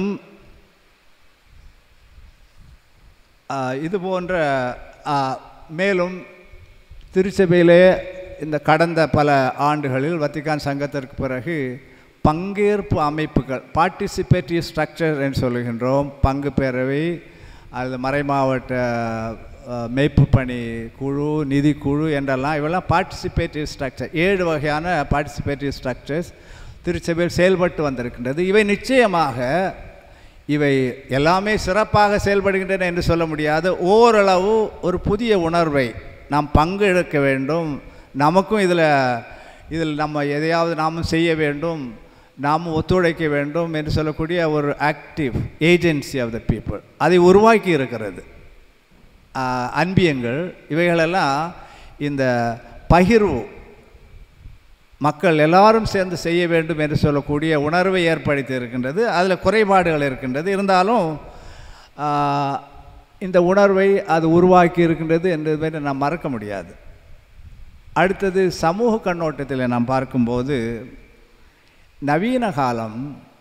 ஆஹ், இது போன்ற ஆஹ், மேலும் திருச்சபையிலே இந்த கடந்த பல ஆண்டுகளில் வத்திக்கான் சங்கத்திற்கு பிறகு பங்கேற்பு அமைப்புகள் பார்ட்டிசிபேட்டிவ் ஸ்ட்ரக்சர் என்று சொல்லுகின்றோம் பங்கு பேரவை அல்லது மறைமாவட்ட அஹ், மெய்ப்பு பணி குழு நிதி குழு என்றெல்லாம் இவெல்லாம் பார்ட்டிசிபேட்டிவ் ஸ்ட்ரக்சர் ஏழு வகையான பார்ட்டிசிபேட்டிவ் ஸ்ட்ரக்சர்ஸ் திருச்சபையில் செயல்பட்டு வந்திருக்கின்றது இவை நிச்சயமாக இவை எல்லாமே சிறப்பாக செயல்படுகின்றன என்று சொல்ல முடியாது ஓரளவு ஒரு புதிய உணர்வை நாம் பங்கு எடுக்க வேண்டும் நமக்கும் இதில் இதில் நம்ம எதையாவது நாமும் செய்ய வேண்டும் நாமும் ஒத்துழைக்க வேண்டும் என்று சொல்லக்கூடிய ஒரு active agency of the people அதை உருவாக்கி இருக்கிறது ஆஹ், அன்பியங்கள் இவைகளெல்லாம் இந்த பகிர்வு மக்கள் எல்லாரும் சேர்ந்து செய்ய வேண்டும் என்று சொல்லக்கூடிய உணர்வை ஏற்படுத்தி இருக்கின்றது அதில் குறைபாடுகள் இருக்கின்றது இருந்தாலும் ஆஹ், இந்த உணர்வை அது உருவாக்கி இருக்கின்றது என்பதை நாம் மறக்க முடியாது அடுத்தது சமூக கண்ணோட்டத்தில் நாம் பார்க்கும்போது நவீன காலம்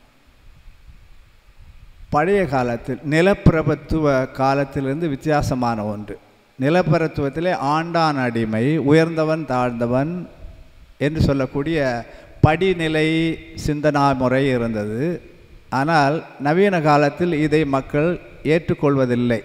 பழைய காலத்தில் நிலப்பிரபுத்துவ காலத்திலிருந்து வித்தியாசமான ஒன்று நிலப்பிரத்துவத்திலே ஆண்டான் அடிமை உயர்ந்தவன் தாழ்ந்தவன் என்று சொல்லக்கூடிய படிநிலை சிந்தனா முறை இருந்தது ஆனால் நவீன காலத்தில் இதை மக்கள் ஏற்றுக்கொள்வதில்லை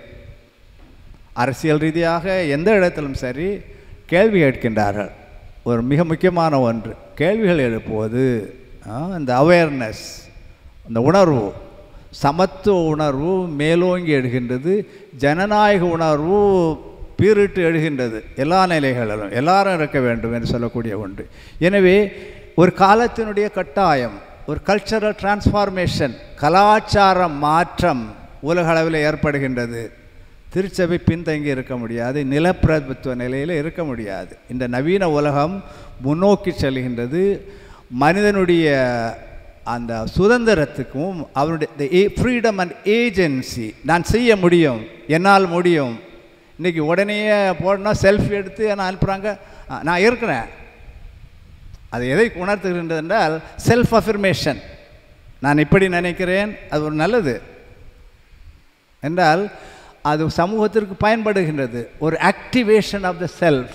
அரசியல் ரீதியாக எந்த இடத்திலும் சரி கேள்வி கேட்கின்றார்கள் ஒரு மிக முக்கியமான ஒன்று கேள்விகள் எழுப்புவது ஆ, இந்த அவேர்னஸ் அந்த உணர்வு சமத்துவ உணர்வு மேலோங்கி எழுகின்றது ஜனநாயக உணர்வு பீரிட்டு எழுகின்றது எல்லா நிலைகளிலும் எல்லாரும் இருக்க வேண்டும் என்று சொல்லக்கூடிய ஒன்று எனவே ஒரு காலத்தினுடைய கட்டாயம் ஒரு கல்ச்சரல் டிரான்ஸ்ஃபார்மேஷன் கலாச்சார மாற்றம் உலக அளவில் ஏற்படுகின்றது திருச்சபை பின்தங்கி இருக்க முடியாது நிலப்பிரபுத்துவ நிலையில் இருக்க முடியாது இந்த நவீன உலகம் முன்னோக்கி செல்கின்றது மனிதனுடைய அந்த சுதந்திரத்துக்கும் அவனுடைய ஃப்ரீடம் அண்ட் ஏஜென்சி நான் செய்ய முடியும் என்னால் முடியும் இன்றைக்கி உடனேயே போடணும் செல்ஃபி எடுத்து நான் அனுப்புகிறாங்க "ஆ, நான் இருக்கிறேன் அது எதை உணர்த்துகின்றது என்றால் செல்ஃப் அஃபர்மேஷன் நான் இப்படி நினைக்கிறேன் அது ஒரு நல்லது என்றால் அது சமூகத்திற்கு பயன்படுகின்றது ஒரு ஆக்டிவேஷன் ஆஃப் த செல்ஃப்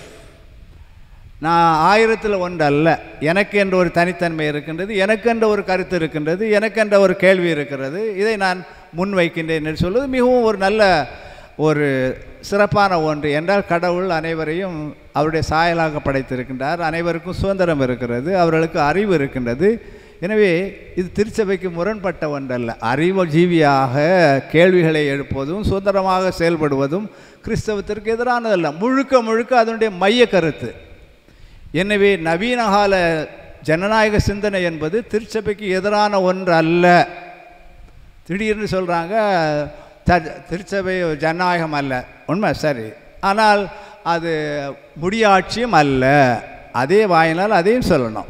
நான் ஆயிரத்தில் ஒன்று அல்ல எனக்கு என்ற ஒரு தனித்தன்மை இருக்கின்றது எனக்கு என்ற ஒரு கருத்து இருக்கின்றது எனக்கு என்ற ஒரு கேள்வி இருக்கிறது இதை நான் முன்வைக்கின்றேன் என்று சொல்வது மிகவும் ஒரு நல்ல ஒரு சிறப்பான ஒன்று என்றால் கடவுள் அனைவரையும் அவருடைய சாயலாக படைத்திருக்கின்றார் அனைவருக்கும் சுதந்திரம் இருக்கிறது அவர்களுக்கு அறிவு இருக்கின்றது எனவே இது திருச்சபைக்கு முரண்பட்ட ஒன்றல்ல அறிவு ஜீவியாக கேள்விகளை எழுப்புவதும் சுதந்திரமாக செயல்படுவதும் கிறிஸ்தவத்திற்கு எதிரானதல்ல முழுக்க முழுக்க அதனுடைய மைய கருத்து எனவே நவீன கால ஜனநாயக சிந்தனை என்பது திருச்சபைக்கு எதிரான ஒன்று அல்ல திடீர்னு சொல்கிறாங்க திருச்சபை ஜனநாயகம் அல்ல உண்மை சரி ஆனால் அது முடியாட்சியும் அல்ல அதே வாயினால் அதையும் சொல்லணும்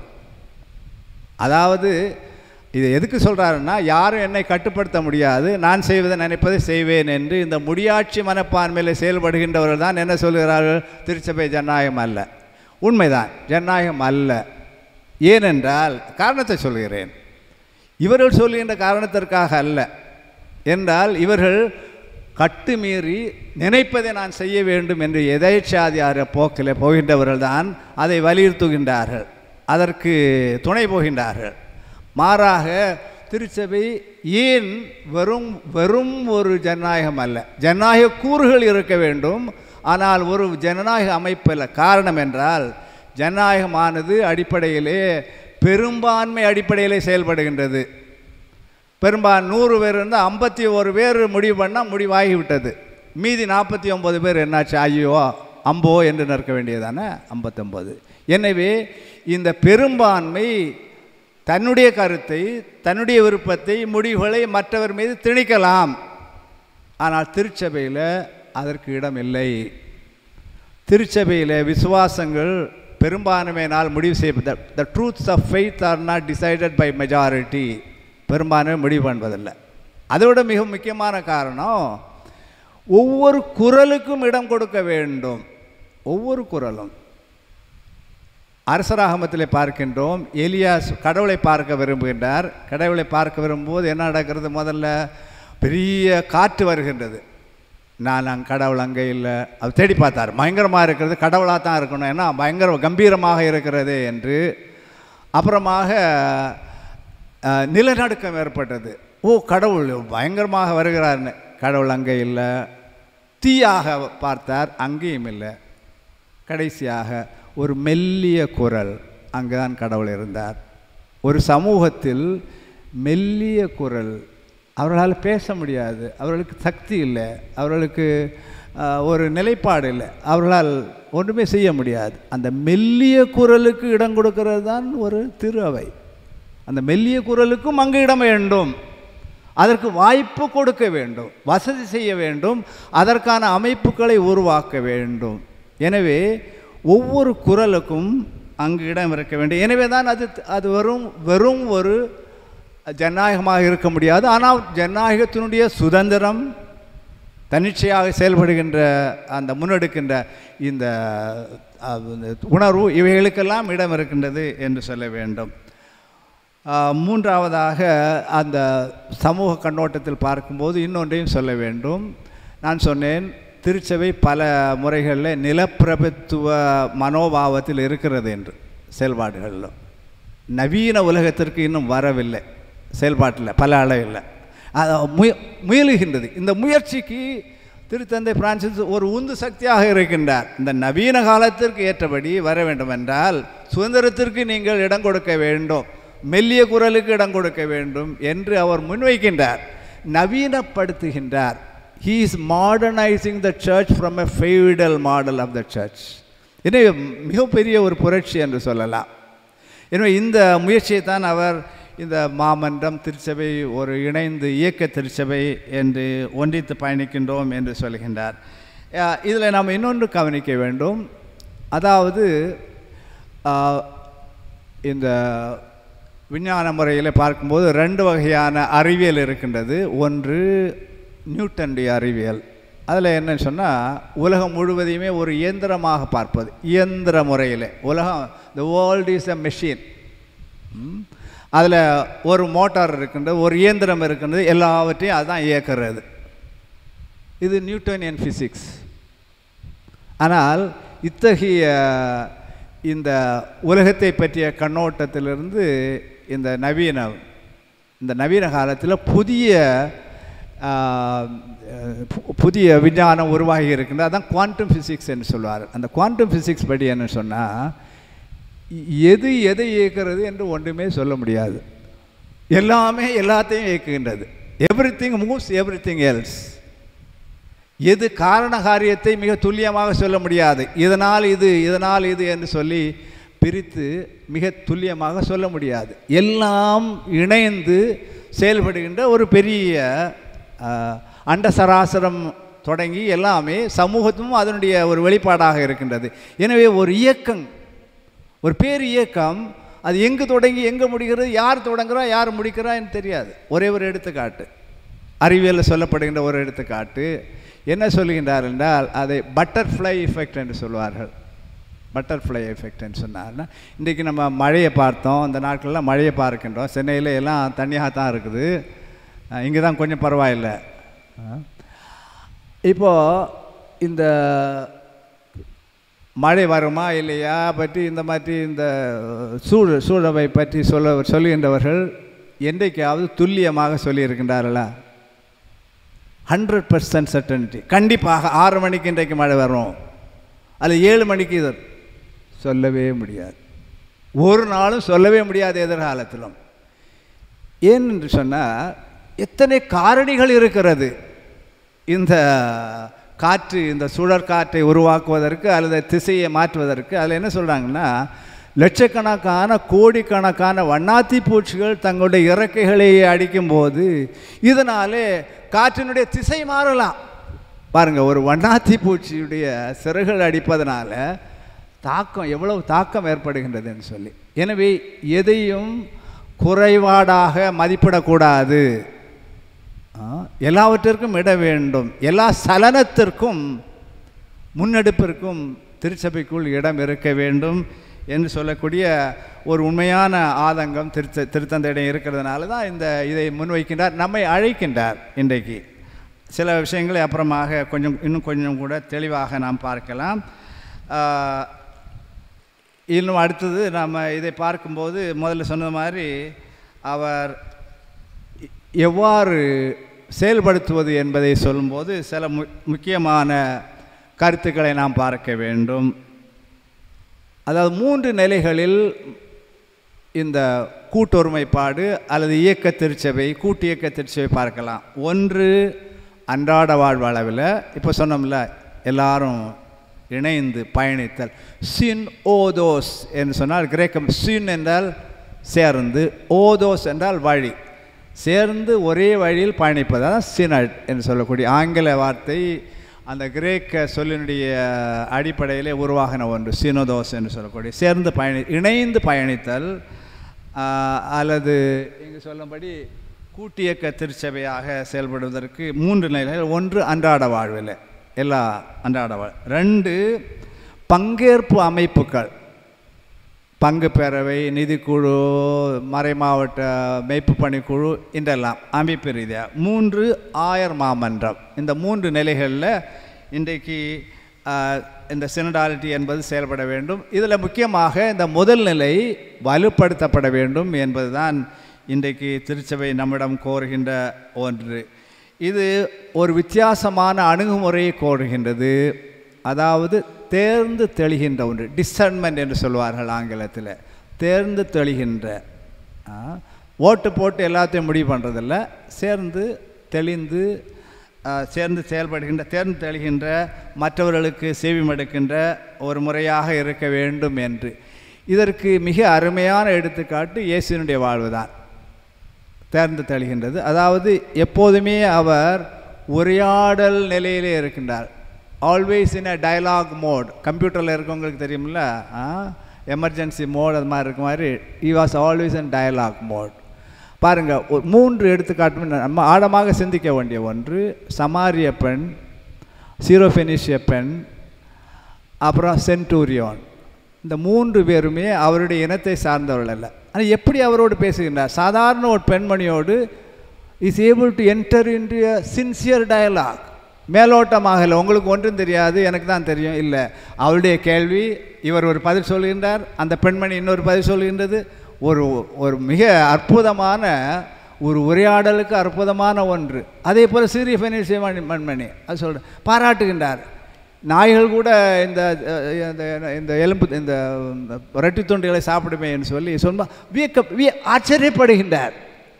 அதாவது இது எதுக்கு சொல்கிறாருன்னா யாரும் என்னை கட்டுப்படுத்த முடியாது நான் செய்வதை நினைப்பதை செய்வேன் என்று இந்த முடியாட்சி மனப்பான்மையில் செயல்படுகின்றவர்கள் தான் என்ன சொல்கிறார்கள் திருச்சபை ஜனநாயகம் அல்ல உண்மைதான் ஜனநாயகம் அல்ல ஏனென்றால் காரணத்தை சொல்கிறேன் இவர்கள் சொல்லுகின்ற காரணத்திற்காக அல்ல என்றால் இவர்கள் கட்டுமீறி நினைப்பதை நான் செய்ய வேண்டும் என்று எதேச்சாதியார போக்கில் போகின்றவர்கள் தான் அதை வலியுறுத்துகின்றார்கள் அதற்கு துணை போகின்றார்கள் மாறாக திருச்சபை ஏன் வெறும் வெறும் ஒரு ஜனநாயகம் அல்ல ஜனநாயக கூறுகள் இருக்க வேண்டும் ஆனால் ஒரு ஜனநாயக அமைப்பில் காரணம் என்றால் ஜனநாயகமானது அடிப்படையிலே பெரும்பான்மை அடிப்படையில் செயல்படுகின்றது பெரும்பான் நூறு பேர் இருந்தால் ஐம்பத்தி ஒரு பேர் முடிவு பண்ணால் முடிவாகிவிட்டது மீதி நாற்பத்தி ஒம்பது பேர் என்னாச்சு ஐயோ அம்போ என்று நிற்க வேண்டியதானே ஐம்பத்தொம்பது எனவே இந்த பெரும்பான்மை தன்னுடைய கருத்தை தன்னுடைய விருப்பத்தை முடிவுகளை மற்றவர் மீது திணிக்கலாம் ஆனால் திருச்சபையில் அதற்கு இடம் இல்லை திருச்சபையில் விசுவாசங்கள் பெரும்பான்மையினால் முடிவு செய்ய the truths of faith are not decided by majority பெரும்பான்மை முடிவு பண்ணுவதில்லை அதோட மிக முக்கியமான காரணம் ஒவ்வொரு குரலுக்கும் இடம் கொடுக்க வேண்டும் ஒவ்வொரு குரலும் அரசராகமத்தில் பார்க்கின்றோம் எலியாஸ் கடவுளை பார்க்க விரும்புகின்றார் கடவுளை பார்க்க விரும்பும்போது என்ன நடக்கிறது முதல்ல பெரிய காற்று வருகின்றது நான் அங்கே கடவுள் அங்கே இல்லை அவர் தேடி பார்த்தார் பயங்கரமாக இருக்கிறது கடவுளாக தான் இருக்கணும் ஏன்னா பயங்கர கம்பீரமாக இருக்கிறது என்று அப்புறமாக அஹ், நிலநடுக்கம் ஏற்பட்டது ஓ கடவுள் பயங்கரமாக வருகிறார்னு கடவுள் அங்கே இல்லை தீயாக பார்த்தார் அங்கேயும் இல்லை கடைசியாக ஒரு மெல்லிய குரல் அங்கே தான் கடவுள் இருந்தார் ஒரு சமூகத்தில் மெல்லிய குரல் அவர்களால் பேச முடியாது அவர்களுக்கு சக்தி இல்லை அவர்களுக்கு ஆஹ், ஒரு நிலைப்பாடு இல்லை அவர்களால் ஒன்றுமே செய்ய முடியாது அந்த மெல்லிய குரலுக்கு இடம் கொடுக்கிறது தான் ஒரு திரு அவை அந்த மெல்லிய குரலுக்கும் அங்கு இடம் வேண்டும் அதற்கு வாய்ப்பு கொடுக்க வேண்டும் வசதி செய்ய வேண்டும் அதற்கான அமைப்புகளை உருவாக்க வேண்டும் எனவே ஒவ்வொரு குரலுக்கும் அங்கு இடம் இருக்க வேண்டும் எனவே தான் அது அது வெறும் வெறும் ஒரு ஜனநாயகமாக இருக்க முடியாது ஆனால் ஜனநாயகத்தினுடைய சுதந்திரம் தன்னிச்சையாக செயல்படுகின்ற அந்த முன்னெடுக்கின்ற இந்த அஹ், இந்த உணர்வு இவைகளுக்கெல்லாம் இடம் இருக்கின்றது என்று சொல்ல வேண்டும் ஆஹ், மூன்றாவதாக அந்த சமூக கண்ணோட்டத்தில் பார்க்கும்போது இன்னொன்றையும் சொல்ல வேண்டும் நான் சொன்னேன் திருச்சபை பல முறைகளில் நிலப்பிரபுத்துவ மனோபாவத்தில் இருக்கிறது என்று செயல்பாடுகளில் நவீன உலகத்திற்கு இன்னும் வரவில்லை செயல்பாட்டில் பல அளவில் அது முய முயலுகின்றது இந்த முயற்சிக்கு திருத்தந்தை பிரான்சிஸ் ஒரு உந்து சக்தியாக இருக்கின்றார் இந்த நவீன காலத்திற்கு ஏற்றபடி வர வேண்டும் என்றால் சுதந்திரத்திற்கு நீங்கள் இடம் கொடுக்க வேண்டும் மெல்லிய குரலுக்கு இடம் கொடுக்க வேண்டும் என்று அவர் முன்வைக்கின்றார் நவீனப்படுத்துகின்றார் he is modernising the church from a feudal model of the church எனவே மிகப்பெரிய ஒரு புரட்சி என்று சொல்லலாம் எனவே இந்த முயற்சியை தான் அவர் இந்த மாமன்றம் திருச்சபை ஒரு இணைந்து இயக்க திருச்சபை என்று ஒன்றித்து பயணிக்கின்றோம் என்று சொல்கின்றார் இதில் நாம் இன்னொன்று கவனிக்க வேண்டும் அதாவது ஆஹ், இந்த விஞ்ஞான முறையில் பார்க்கும்போது ரெண்டு வகையான அறிவியல் இருக்கின்றது ஒன்று நியூட்டனுடைய அறிவியல் அதில் என்னன்னு சொன்னால் உலகம் முழுவதையுமே ஒரு இயந்திரமாக பார்ப்பது இயந்திர முறையில் உலகம் the world is a machine அதில் ஒரு மோட்டார் இருக்கின்றது ஒரு இயந்திரம் இருக்கின்றது எல்லாவற்றையும் அதுதான் இயக்குறது இது நியூட்டனியன் ஃபிசிக்ஸ் ஆனால் இத்தகைய இந்த உலகத்தை பற்றிய கண்ணோட்டத்திலிருந்து இந்த நவீன இந்த நவீன காலத்தில் புதிய ஆ, பு- புதிய விஞ்ஞானம் உருவாகி இருக்கின்றது அதான் குவாண்டம் ஃபிசிக்ஸ் என்று சொல்வார் அந்த குவாண்டம் ஃபிசிக்ஸ் படி என்ன சொன்னால் எது எதை இயக்கிறது என்று ஒன்றுமே சொல்ல முடியாது எல்லாமே எல்லாத்தையும் இயக்குகின்றது everything moves everything else எது காரண காரியத்தை மிக துல்லியமாக சொல்ல முடியாது இதனால் இது இதனால் இது என்று சொல்லி பிரித்து மிக துல்லியமாக சொல்ல முடியாது எல்லாம் இணைந்து செயல்படுகின்ற ஒரு பெரிய அஹ், அண்ட சராசரம் தொடங்கி எல்லாமே சமூகத்தும் அதனுடைய ஒரு வெளிப்பாடாக இருக்கின்றது எனவே ஒரு இயக்கம் ஒரு பேர் இயக்கம் அது எங்கு தொடங்கி எங்கே முடிகிறது யார் தொடங்குறா யார் முடிக்கிறான்னு தெரியாது ஒரே ஒரு எடுத்துக்காட்டு அறிவியலில் சொல்லப்படுகின்ற ஒரு எடுத்துக்காட்டு என்ன சொல்லுகின்றார் என்றால் அதை பட்டர்ஃப்ளை எஃபெக்ட் என்று சொல்வார்கள் பட்டர்ஃப்ளை எஃபெக்ட்னு சொன்னார்னா இன்றைக்கி நம்ம மழையை பார்த்தோம் இந்த நாட்களில் மழையை பார்க்கின்றோம் சென்னையில் எல்லாம் தண்ணியாக தான் இருக்குது இங்கே தான் கொஞ்சம் பரவாயில்லை இப்போது இந்த மழை வருமா இல்லையா பற்றி இந்த மாதிரி இந்த சூழ் சூழலை பற்றி சொல்ல சொல்லுகின்றவர்கள் என்றைக்காவது துல்லியமாக சொல்லியிருக்கின்றார்களா ஹண்ட்ரட் பர்சன்ட் சர்டனிட்டி கண்டிப்பாக ஆறு மணிக்கு இன்றைக்கு மழை வரும் அதில் ஏழு மணிக்கு இது சொல்லவே முடியாது ஒரு நாளும் சொல்லவே முடியாது எதிர்காலத்திலும் ஏன் என்று சொன்னால் எத்தனை காரணிகள் இருக்கிறது இந்த காற்று இந்த சுழற்காற்றை உருவாக்குவதற்கு அல்லது திசையை மாற்றுவதற்கு அதில் என்ன சொல்கிறாங்கன்னா லட்சக்கணக்கான கோடிக்கணக்கான வண்ணாத்தி பூச்சிகள் தங்களுடைய இறக்கைகளை அடிக்கும்போது இதனாலே காற்றினுடைய திசை மாறலாம் பாருங்க ஒரு வண்ணாத்தி பூச்சியுடைய சிறகுகள் அடிப்பதனால தாக்கம் எவ்வளவு தாக்கம் ஏற்படுகின்றதுன்னு சொல்லி எனவே எதையும் குறைபாடாக மதிப்பிடக்கூடாது ஆ, எல்லாவற்றிற்கும் இட வேண்டும் எல்லா சலனத்திற்கும் முன்னெடுப்பிற்கும் திருச்சபைக்குள் இடம் இருக்க வேண்டும் என்று சொல்லக்கூடிய ஒரு உண்மையான ஆதங்கம் திருத்த திருத்தந்தையிடம் இருக்கிறதுனால தான் இந்த இதை முன்வைக்கின்றார் நம்மை அழைக்கின்றார் இன்றைக்கு சில விஷயங்களை அப்புறமாக கொஞ்சம் இன்னும் கொஞ்சம் கூட தெளிவாக நாம் பார்க்கலாம் ஆ, இன்னும் அடுத்தது நாம் இதை பார்க்கும்போது முதல்ல சொன்ன மாதிரி அவர் எ- எவ்வாறு செயல்படுத்துவது என்பதை சொல்லும்போது சில மு முக்கியமான கருத்துக்களை நாம் பார்க்க வேண்டும் அதாவது மூன்று நிலைகளில் இந்த கூட்டொருமைப்பாடு அல்லது இயக்க திருச்சபை கூட்டு இயக்க திருச்சபை பார்க்கலாம் ஒன்று அன்றாட வாழ்வளவில் இப்போ சொன்னோம்ல எல்லாரும் இணைந்து பயணித்தல் சின் ஓதோஸ் என்று சொன்னால் கிரேக்கம் சின் என்றால் சேர்ந்து ஓதோஸ் என்றால் வழி சேர்ந்து ஒரே வழியில் பயணிப்பது அதான் சினட் என்று சொல்லக்கூடிய ஆங்கில வார்த்தை அந்த கிரேக்க சொல்லினுடைய அடிப்படையிலே உருவாகின ஒன்று சினோதோஸ் என்று சொல்லக்கூடிய சேர்ந்து பயணி இணைந்து பயணித்தல் ஆஹ், அல்லது இங்கு சொல்லும்படி கூட்டியக்க திருச்சபையாக செயல்படுவதற்கு மூன்று நிலைகள் ஒன்று அன்றாட வாழ்வில் எல்லா அன்றாட வாழ் ரெண்டு பங்கேற்பு அமைப்புகள் பங்கு பேரவை நிதிக்குழு மறைமாவட்ட மேய்ப்பு பணிக்குழு என்றெல்லாம் அமைப்பு ரீதியாக மூன்று ஆயர் மாமன்றம் இந்த மூன்று நிலைகளில் இன்றைக்கு ஆஹ், இந்த சினடாலிட்டி என்பது செயல்பட வேண்டும் இதில் முக்கியமாக இந்த முதல் நிலை வலுப்படுத்தப்பட வேண்டும் என்பதுதான் இன்றைக்கு திருச்சபை நம்மிடம் கோருகின்ற ஒன்று இது ஒரு வித்தியாசமான அணுகுமுறையை கோருகின்றது அதாவது தேர்ந்து தெளிகின்ற ஒன்று டிசர்ன்மெண்ட் என்று சொல்வார்கள் ஆங்கிலத்தில் தேர்ந்து தெளிகின்ற ஆ, ஓட்டு போட்டு எல்லாத்தையும் முடிவு பண்ணுறதில்ல சேர்ந்து தெளிந்து ஆ, சேர்ந்து செயல்படுகின்ற தேர்ந்து தெளிகின்ற மற்றவர்களுக்கு செவிமடுக்கின்ற ஒரு முறையாக இருக்க வேண்டும் என்று இதற்கு மிக அருமையான எடுத்துக்காட்டு இயேசுவினுடைய வாழ்வு தான் தேர்ந்து தெளிகின்றது அதாவது எப்போதுமே அவர் உரையாடல் நிலையிலே இருக்கின்றார் always in a dialogue mode கம்ப்யூட்டரில் இருக்கவங்களுக்கு தெரியுமில்ல எமர்ஜென்சி மோட் அது மாதிரி இருக்க மாதிரி he was always in dialogue mode பாருங்கள் ஒரு மூன்று எடுத்துக்காட்டு நம்ம ஆழமாக சிந்திக்க வேண்டிய ஒன்று சமாரிய பெண் சீரோஃபெனிஷிய பெண் அப்புறம் சென்டூரியோன் இந்த மூன்று பேருமே அவருடைய இனத்தை சார்ந்தவர்கள் அல்ல ஆனால் எப்படி அவரோடு பேசுகின்றார் சாதாரண ஒரு பெண்மணியோடு is able to enter into a sincere dialogue மேலோட்டமாக இல்லை உங்களுக்கு ஒன்றும் தெரியாது எனக்கு தான் தெரியும் இல்லை அவருடைய கேள்வி இவர் ஒரு பதில் சொல்கின்றார் அந்த பெண்மணி இன்னொரு பதில் சொல்கின்றது ஒரு ஒரு மிக அற்புதமான ஒரு உரையாடலுக்கு அற்புதமான ஒன்று அதே போல் சீரிய ஃபைனான்சிய மண்மணி அது சொல்ற பாராட்டுகின்றார் நாய்கள் கூட இந்த அஹ், இந்த- இந்த எலும்பு இந்த ரொட்டி துண்டுகளை சாப்பிடுமே என்று சொல்லி சொன்னால் வியக்க விய ஆச்சரியப்படுகின்றார்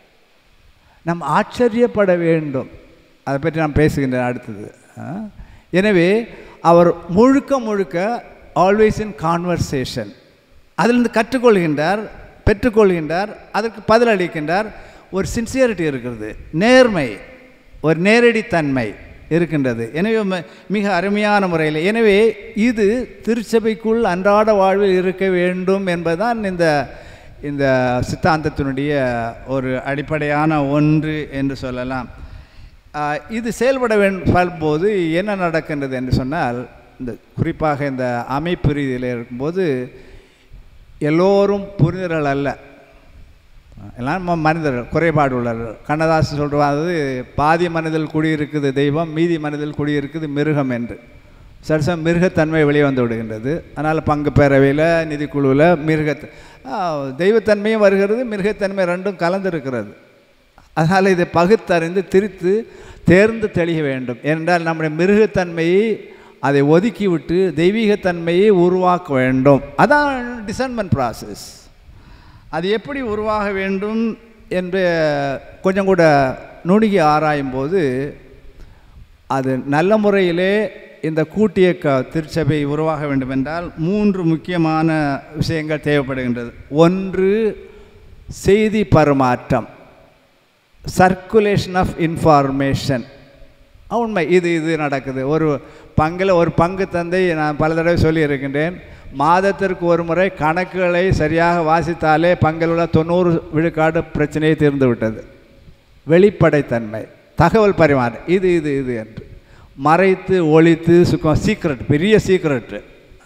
நாம் ஆச்சரியப்பட வேண்டும் அதை பற்றி நான் பேசுகின்றேன் அடுத்தது ஆ? எனவே அவர் முழுக்க முழுக்க ஆல்வேஸ் இன் கான்வர்சேஷன் அதிலிருந்து கற்றுக்கொள்கின்றார் பெற்றுக்கொள்கின்றார் அதற்கு பதிலளிக்கின்றார் ஒரு சின்சியரிட்டி இருக்கிறது நேர்மை ஒரு நேரடித்தன்மை இருக்கின்றது எனவே ம- மிக அருமையான முறையில் எனவே இது திருச்சபைக்குள் அன்றாட வாழ்வில் இருக்க வேண்டும் என்பதுதான் இந்த இந்த சித்தாந்தத்தினுடைய ஒரு அடிப்படையான ஒன்று என்று சொல்லலாம் ஆஹ் இது செயல்பட வேண்டும் போது என்ன நடக்கின்றது என்று சொன்னால் இந்த குறிப்பாக இந்த அமைப்பு ரீதியில் இருக்கும்போது எல்லோரும் புரிதர்கள் அல்ல எல்லாம் ம- மனிதர்கள் குறைபாடு உள்ளவர்கள் கண்ணதாசன் சொல்றது பாதி மனதில் குடியிருக்குது தெய்வம் மீதி மனதில் குடியிருக்குது மிருகம் என்று சரசம் மிருகத்தன்மை வெளியே வந்து விடுகின்றது அதனால் பங்கு பேரவையில் நிதிக்குழுவில் மிருகத் ஆ, தெய்வத்தன்மையும் வருகிறது மிருகத்தன்மை ரெண்டும் கலந்திருக்கிறது அதனால் இதை பகுத்தறிந்து திரித்து தேர்ந்து தெளிய வேண்டும் ஏனென்றால் நம்முடைய மிருகத்தன்மையை அதை ஒதுக்கிவிட்டு தெய்வீகத்தன்மையை உருவாக்க வேண்டும் அதான் டிசைன்மெண்ட் ப்ராசஸ் அது எப்படி உருவாக வேண்டும் என்று கொஞ்சம் கூட நுணுகி ஆராயும் போது அது நல்ல முறையிலே இந்த கூட்டியக்க திருச்சபை உருவாக வேண்டும் என்றால் மூன்று முக்கியமான விஷயங்கள் தேவைப்படுகின்றது ஒன்று செய்தி பரிமாற்றம் சர்க்குலேஷன் ஆஃப் இன்ஃபார்மேஷன் உண்மை இது இது நடக்குது ஒரு பங்கில் ஒரு பங்கு தந்தை நான் பல தடவை சொல்லியிருக்கின்றேன் மாதத்திற்கு ஒரு முறை கணக்குகளை சரியாக வாசித்தாலே பங்கில் உள்ள தொண்ணூறு விழுக்காடு பிரச்சனையை தீர்ந்து விட்டது வெளிப்படைத்தன்மை தகவல் பரிமாற்றம் இது இது இது என்று மறைத்து ஒழித்து சுக்கம் சீக்ரெட் பெரிய சீக்ரெட்டு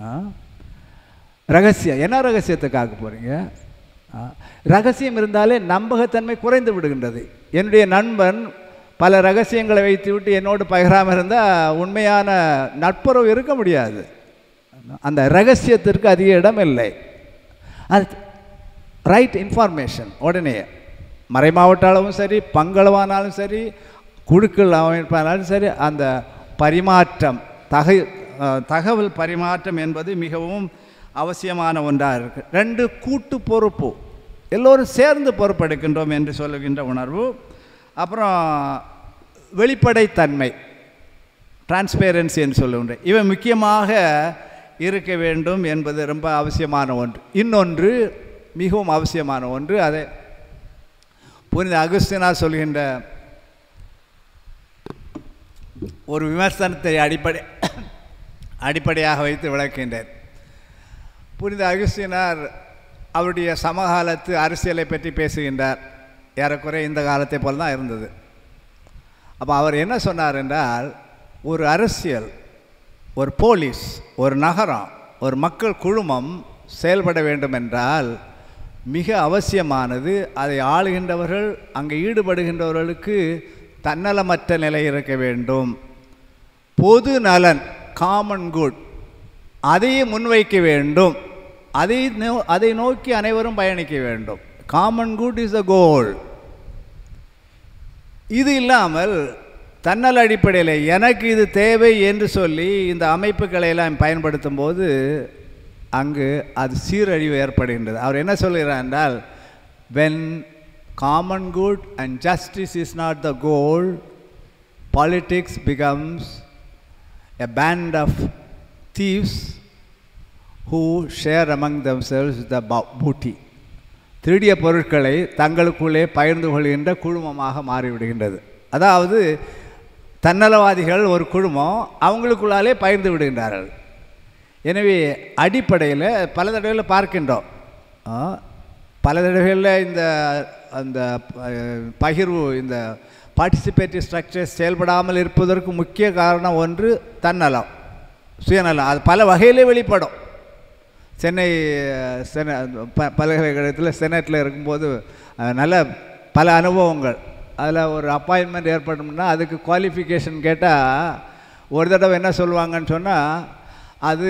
ரகசியம் என்ன ரகசியத்தை காக்க போகிறீங்க ரகசியம் இருந்தாலே நம்பகத்தன்மை குறைந்து விடுகின்றது என்னுடைய நண்பன் பல ரகசியங்களை வைத்துவிட்டு என்னோடு பகிராமல் இருந்தால் உண்மையான நட்புறவு இருக்க முடியாது அந்த ரகசியத்திற்கு அதிக இடம் இல்லை அது ரைட் இன்ஃபார்மேஷன் உடனே மறைமாவட்ட அளவும் சரி பங்களவானாலும் சரி குழுக்கள் அமைப்பானாலும் சரி அந்த பரிமாற்றம் தக அஹ், தகவல் பரிமாற்றம் என்பது மிகவும் அவசியமான ஒன்றாக இருக்குது ரெண்டு கூட்டு பொறுப்பு எல்லோரும் சேர்ந்து பொறுப்பெடுக்கின்றோம் என்று சொல்லுகின்ற உணர்வு அப்புறம் வெளிப்படைத்தன்மை டிரான்ஸ்பேரன்சி என்று சொல்லுகின்றேன் இவை முக்கியமாக இருக்க வேண்டும் என்பது ரொம்ப அவசியமான ஒன்று இன்னொன்று மிகவும் அவசியமான ஒன்று அதை புனித அகுஸ்தினா சொல்கின்ற ஒரு விமர்சனத்தை அடிப்படை அடிப்படையாக வைத்து விளக்கின்றேன் புனித அகுஸ்தினார் அவருடைய சமகாலத்து அரசியலை பற்றி பேசுகின்றார் ஏறக்குறைய இந்த காலத்தை போல் தான் இருந்தது அப்போ அவர் என்ன சொன்னார் என்றால் ஒரு அரசியல் ஒரு போலீஸ் ஒரு நகரம் ஒரு மக்கள் குழுமம் செயல்பட வேண்டும் என்றால் மிக அவசியமானது அதை ஆளுகின்றவர்கள் அங்கே ஈடுபடுகின்றவர்களுக்கு தன்னலமற்ற நிலை இருக்க வேண்டும் பொது நலன் காமன் குட் அதையே முன்வைக்க வேண்டும் அதை நோ- அதை நோக்கி அனைவரும் பயணிக்க வேண்டும் common good is a goal இது இல்லாமல் தன்னல் அடிப்படையில் எனக்கு இது தேவை என்று சொல்லி இந்த அமைப்புகளை எல்லாம் பயன்படுத்தும் போது அங்கு அது சீரழிவு ஏற்படுகின்றது அவர் என்ன சொல்கிறார் என்றால் when common good and justice is not the goal politics becomes a band of thieves who share among themselves the bo- booty திருடிய பொருட்களை தங்களுக்குள்ளே பகிர்ந்து கொள்கின்ற குழுமமாக மாறிவிடுகின்றது அதாவது தன்னலவாதிகள் ஒரு குழுமம் அவங்களுக்குள்ளாலே பகிர்ந்து விடுகின்றார்கள் எனவே அடிப்படையில் பல தடவையில் பார்க்கின்றோம் ஆ, பல தடவைகளில் இந்த அந்த அஹ், பகிர்வு இந்த பார்ட்டிசிபேட்டிவ் ஸ்ட்ரக்சர் செயல்படாமல் இருப்பதற்கு முக்கிய காரணம் ஒன்று தன்னலம் சுயநலம் அது பல வகையிலே வெளிப்படும் சென்னை அஹ், சென ப பல்கலைக்கழகத்தில் செனட்டில் இருக்கும்போது அஹ், நல்ல பல அனுபவங்கள் அதில் ஒரு அப்பாயின்மெண்ட் ஏற்படணும்னா அதுக்கு குவாலிஃபிகேஷன் கேட்டால் ஒரு தடவை என்ன சொல்லுவாங்கன்னு சொன்னால் அது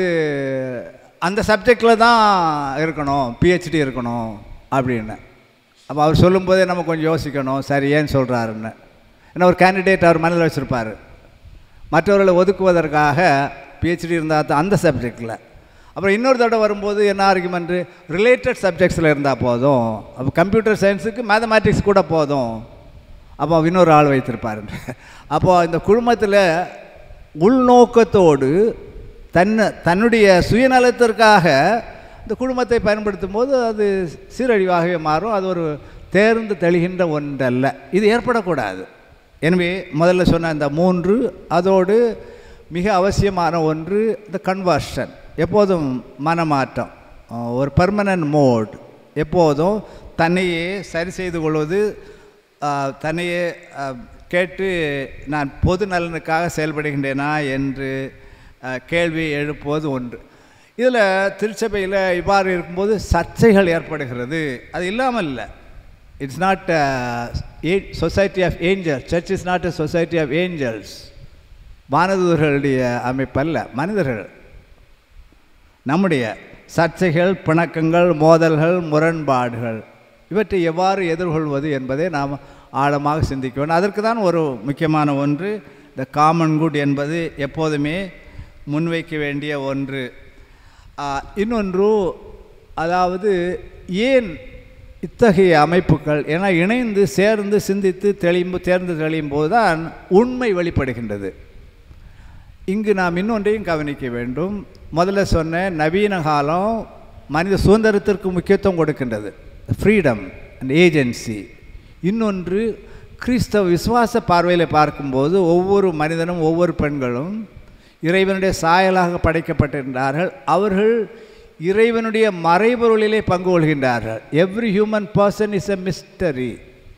அந்த சப்ஜெக்டில் தான் இருக்கணும் பிஹெச்டி இருக்கணும் அப்படின்னு அப்போ அவர் சொல்லும்போதே நம்ம கொஞ்சம் யோசிக்கணும் சரி ஏன் சொல்கிறாருன்னு ஏன்னா ஒரு கேண்டிடேட் அவர் மனதில் வச்சுருப்பார் மற்றவர்களை ஒதுக்குவதற்காக பிஹெச்டி இருந்தால் தான் அந்த சப்ஜெக்டில் அப்புறம் இன்னொரு தடவை வரும்போது என்ன ஆர்குமெண்ட்டு ரிலேட்டட் சப்ஜெக்ட்ஸில் இருந்தால் போதும் அப்போ கம்ப்யூட்டர் சயின்ஸுக்கு மேத்தமேட்டிக்ஸ் கூட போதும் அப்போ இன்னொரு ஆள் வைத்திருப்பார் அப்போ இந்த குழுமத்தில் உள்நோக்கத்தோடு தன்னை தன்னுடைய சுயநலத்திற்காக இந்த குழுமத்தை பயன்படுத்தும் போது அது சீரழிவாகவே மாறும் அது ஒரு தேர்ந்து தெளிகின்ற ஒன்றல்ல இது ஏற்படக்கூடாது எனவே முதல்ல சொன்ன இந்த மூன்று அதோடு மிக அவசியமான ஒன்று இந்த கன்வர்ஷன் எப்போதும் மனமாற்றம் அஹ் ஒரு பர்மனன்ட் மோட் எப்போதும் தன்னையே சரி செய்து கொள்வது அஹ், தன்னையே அஹ், கேட்டு நான் பொது நலனுக்காக செயல்படுகின்றேனா என்று அஹ், கேள்வி எழுப்புவது ஒன்று இதில் திருச்சபையில் இவ்வாறு இருக்கும்போது சர்ச்சைகள் ஏற்படுகிறது அது இல்லாமல் இல்லை it's not society of angels church is not a society of angels வானதூர்களுடைய அமைப்பல்ல மனிதர்கள் நம்முடைய சர்ச்சைகள் பிணக்கங்கள் மோதல்கள் முரண்பாடுகள் இவற்றை எவ்வாறு எதிர்கொள்வது என்பதை நாம் ஆழமாக சிந்திக்க வேண்டும் அதற்கு தான் ஒரு முக்கியமான ஒன்று இந்த காமன் குட் என்பது எப்போதுமே முன்வைக்க வேண்டிய ஒன்று ஆ, இன்னொன்று அதாவது ஏன் இத்தகைய அமைப்புகள் ஏன்னா இணைந்து சேர்ந்து சிந்தித்து தெளியும் தேர்ந்து தெளியும் போது தான் உண்மை வெளிப்படுகின்றது இங்கு நாம் இன்னொன்றையும் கவனிக்க வேண்டும் முதல்ல சொன்ன நவீன காலம் மனித சுதந்திரத்திற்கு முக்கியத்துவம் கொடுக்கின்றது ஃப்ரீடம் அண்ட் ஏஜென்சி இன்னொன்று கிறிஸ்தவ விசுவாச பார்வையில் பார்க்கும்போது ஒவ்வொரு மனிதனும் ஒவ்வொரு பெண்களும் இறைவனுடைய சாயலாக படைக்கப்பட்டிருந்தார்கள் அவர்கள் இறைவனுடைய மறைபொருளிலே பங்கு கொள்கின்றார்கள் every human person is a mystery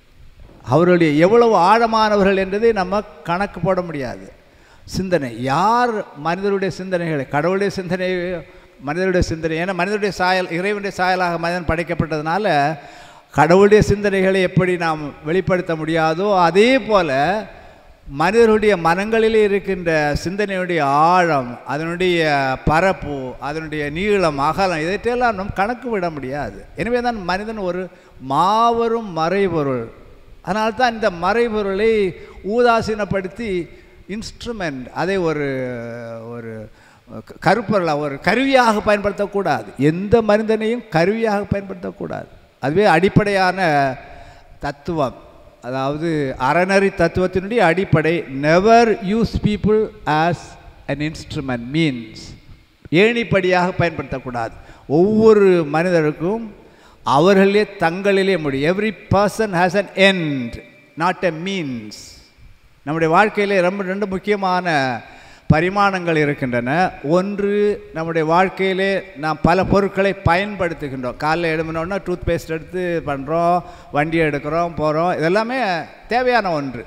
அவருடைய எவ்வளவு ஆழமானவர்கள் என்பதை நம்ம கணக்கு போட முடியாது சிந்தனை யார் மனிதருடைய சிந்தனைகளை கடவுளுடைய சிந்தனை மனிதருடைய சிந்தனை ஏன்னா மனிதருடைய சாயல் இறைவனுடைய சாயலாக மனிதன் படைக்கப்பட்டதுனால கடவுளுடைய சிந்தனைகளை எப்படி நாம் வெளிப்படுத்த முடியாதோ அதே போல மனிதர்களுடைய மனங்களிலே இருக்கின்ற சிந்தனையுடைய ஆழம் அதனுடைய பரப்பு அதனுடைய நீளம் அகலம் இதையெல்லாம் நம் கணக்கு விட முடியாது எனவே தான் மனிதன் ஒரு மாபெரும் மறைபொருள் அதனால தான் இந்த மறைபொருளை ஊதாசீனப்படுத்தி இன்ஸ்ட்ருமெண்ட் அதை ஒரு ஒரு க- கருப்பொருளாக ஒரு கருவியாக பயன்படுத்தக்கூடாது எந்த மனிதனையும் கருவியாக பயன்படுத்தக்கூடாது அதுவே அடிப்படையான தத்துவம் அதாவது அறநெறி தத்துவத்தினுடைய அடிப்படை never use people as an instrument means ஏணிப்படியாக பயன்படுத்தக்கூடாது ஒவ்வொரு மனிதருக்கும் அவர்களே தங்களிலே முடியும் every person has an end நாட் a மீன்ஸ் நம்முடைய வாழ்க்கையிலே ரொம்ப ரெண்டு முக்கியமான பரிமாணங்கள் இருக்கின்றன ஒன்று நம்முடைய வாழ்க்கையிலே நாம் பல பொருட்களை பயன்படுத்துகின்றோம் காலைல எழுமினோன்னா டூத் பேஸ்ட் எடுத்து பண்ணுறோம் வண்டி எடுக்கிறோம் போகிறோம் இதெல்லாமே தேவையான ஒன்று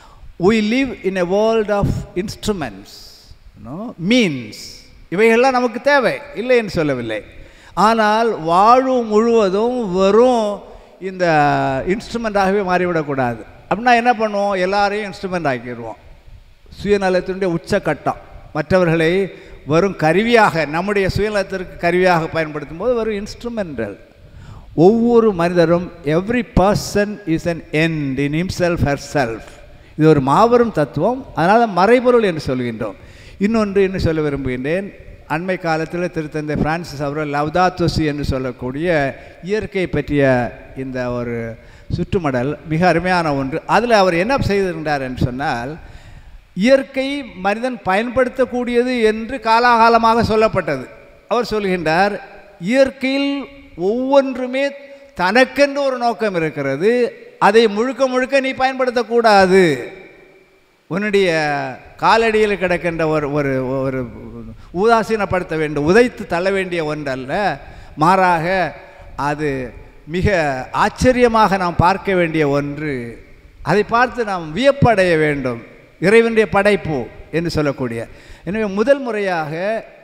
we live in a world of instruments no means இவைகள்லாம் நமக்கு தேவை இல்லை என்று சொல்லவில்லை ஆனால் வாழ்வு முழுவதும் வெறும் இந்த இன்ஸ்ட்ருமெண்ட்டாகவே மாறிவிடக்கூடாது அப்படின்னா என்ன பண்ணுவோம் எல்லாரையும் இன்ஸ்ட்ருமெண்ட் ஆக்கிடுவோம் சுயநலத்தினுடைய உச்சக்கட்டம் மற்றவர்களை வெறும் கருவியாக நம்முடைய சுயநலத்திற்கு கருவியாக பயன்படுத்தும் போது வெறும் இன்ஸ்ட்ருமெண்டல் ஒவ்வொரு மனிதரும் every person is an end in himself herself இது ஒரு மாபெரும் தத்துவம் அதனால் மறைபொருள் என்று சொல்கின்றோம் இன்னொன்று என்ன சொல்ல விரும்புகின்றேன் அண்மை காலத்தில் திருத்தந்தை பிரான்சிஸ் அவர்கள் லவ்தாத்தோசி என்று சொல்லக்கூடிய இயற்கை பற்றிய இந்த ஒரு சுற்றுமடல் மிக அருமையான ஒன்று அதில் அவர் என்ன செய்திருந்தார் என்று சொன்னால் இயற்கை மனிதன் பயன்படுத்தக்கூடியது என்று காலாகாலமாக சொல்லப்பட்டது அவர் சொல்கின்றார் இயற்கையில் ஒவ்வொன்றுமே தனக்கென்று ஒரு நோக்கம் இருக்கிறது அதை முழுக்க முழுக்க நீ பயன்படுத்தக்கூடாது உன்னுடைய காலடியில் கிடக்கின்ற ஒரு ஒரு ஒரு உதாசீனப்படுத்த வேண்டும் உதைத்து தள்ள வேண்டிய ஒன்றல்ல மாறாக அது மிக ஆச்சரியமாக நாம் பார்க்க வேண்டிய ஒன்று அதை பார்த்து நாம் வியப்படைய வேண்டும் இறைவனுடைய படைப்பு என்று சொல்லக்கூடிய எனவே முதல் முறையாக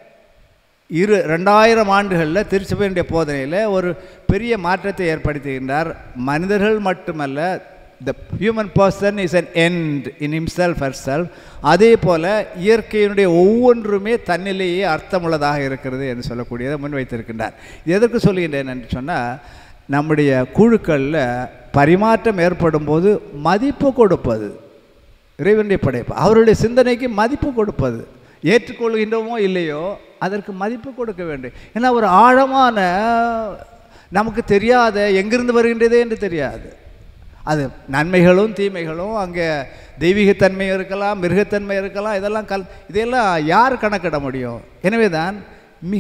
இரு ரெண்டாயிரம் ஆண்டுகளில் திருச்சபையினுடைய போதனையில் ஒரு பெரிய மாற்றத்தை ஏற்படுத்துகின்றார் மனிதர்கள் மட்டுமல்ல the human person is an end in himself herself அதே போல் இயற்கையினுடைய ஒவ்வொன்றுமே தன்னிலேயே அர்த்தமுள்ளதாக இருக்கிறது என்று சொல்லக்கூடியதை முன்வைத்திருக்கின்றார் இது எதற்கு சொல்கின்றேன் என்று சொன்னால் நம்முடைய குழுக்களில் பரிமாற்றம் ஏற்படும் போது மதிப்பு கொடுப்பது இறைவனுடைய படைப்பு அவருடைய சிந்தனைக்கு மதிப்பு கொடுப்பது ஏற்றுக்கொள்கின்றோமோ இல்லையோ அதற்கு மதிப்பு கொடுக்க வேண்டும் ஏன்னா ஒரு ஆழமான நமக்கு தெரியாத எங்கிருந்து வருகின்றதே என்று தெரியாது அது நன்மைகளும் தீமைகளும் அங்கே தெய்வீகத்தன்மை இருக்கலாம் மிருகத்தன்மை இருக்கலாம் இதெல்லாம் கல் இதையெல்லாம் யார் கணக்கிட முடியும் எனவே தான் மிக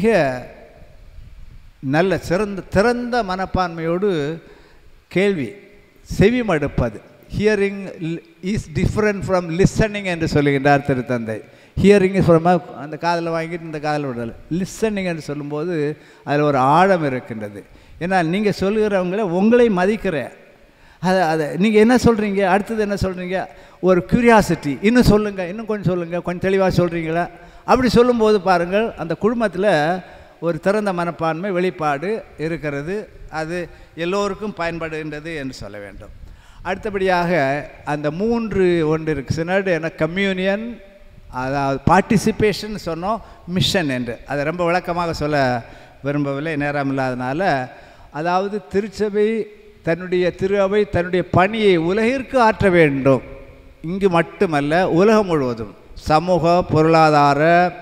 நல்ல சிறந்த திறந்த மனப்பான்மையோடு கேள்வி செவி மடுப்பது hearing is different from listening என்று சொல்லுகின்றார் திருத்தந்தை ஹியரிங் இஸ் ஃப்ரம் அந்த காதில் வாங்கிட்டு இந்த காதில் விடலை லிசனிங் என்று சொல்லும்போது அதில் ஒரு ஆழம் இருக்கின்றது ஏன்னா நீங்கள் சொல்லுகிறவங்கள உங்களை மதிக்கிறேன் அதை அதை நீங்கள் என்ன சொல்கிறீங்க அடுத்தது என்ன சொல்கிறீங்க ஒரு க்யூரியாசிட்டி இன்னும் சொல்லுங்கள் இன்னும் கொஞ்சம் சொல்லுங்கள் கொஞ்சம் தெளிவாக சொல்கிறீங்களா அப்படி சொல்லும்போது பாருங்கள் அந்த குடும்பத்தில் ஒரு திறந்த மனப்பான்மை வெளிப்பாடு இருக்கிறது அது எல்லோருக்கும் பயன்படுகின்றது என்று சொல்ல வேண்டும் அடுத்தபடியாக அந்த மூன்று ஒன்று இருக்குது சினடு என கம்யூனியன் அதாவது பார்ட்டிசிபேஷன் சொன்னோம் மிஷன் என்று அதை ரொம்ப விளக்கமாக சொல்ல விரும்பவில்லை நேரம் இல்லாதனால அதாவது திருச்சபை தன்னுடைய திரு அவை தன்னுடைய பணியை உலகிற்கு ஆற்ற வேண்டும் இங்கு மட்டுமல்ல உலகம் முழுவதும் சமூக பொருளாதார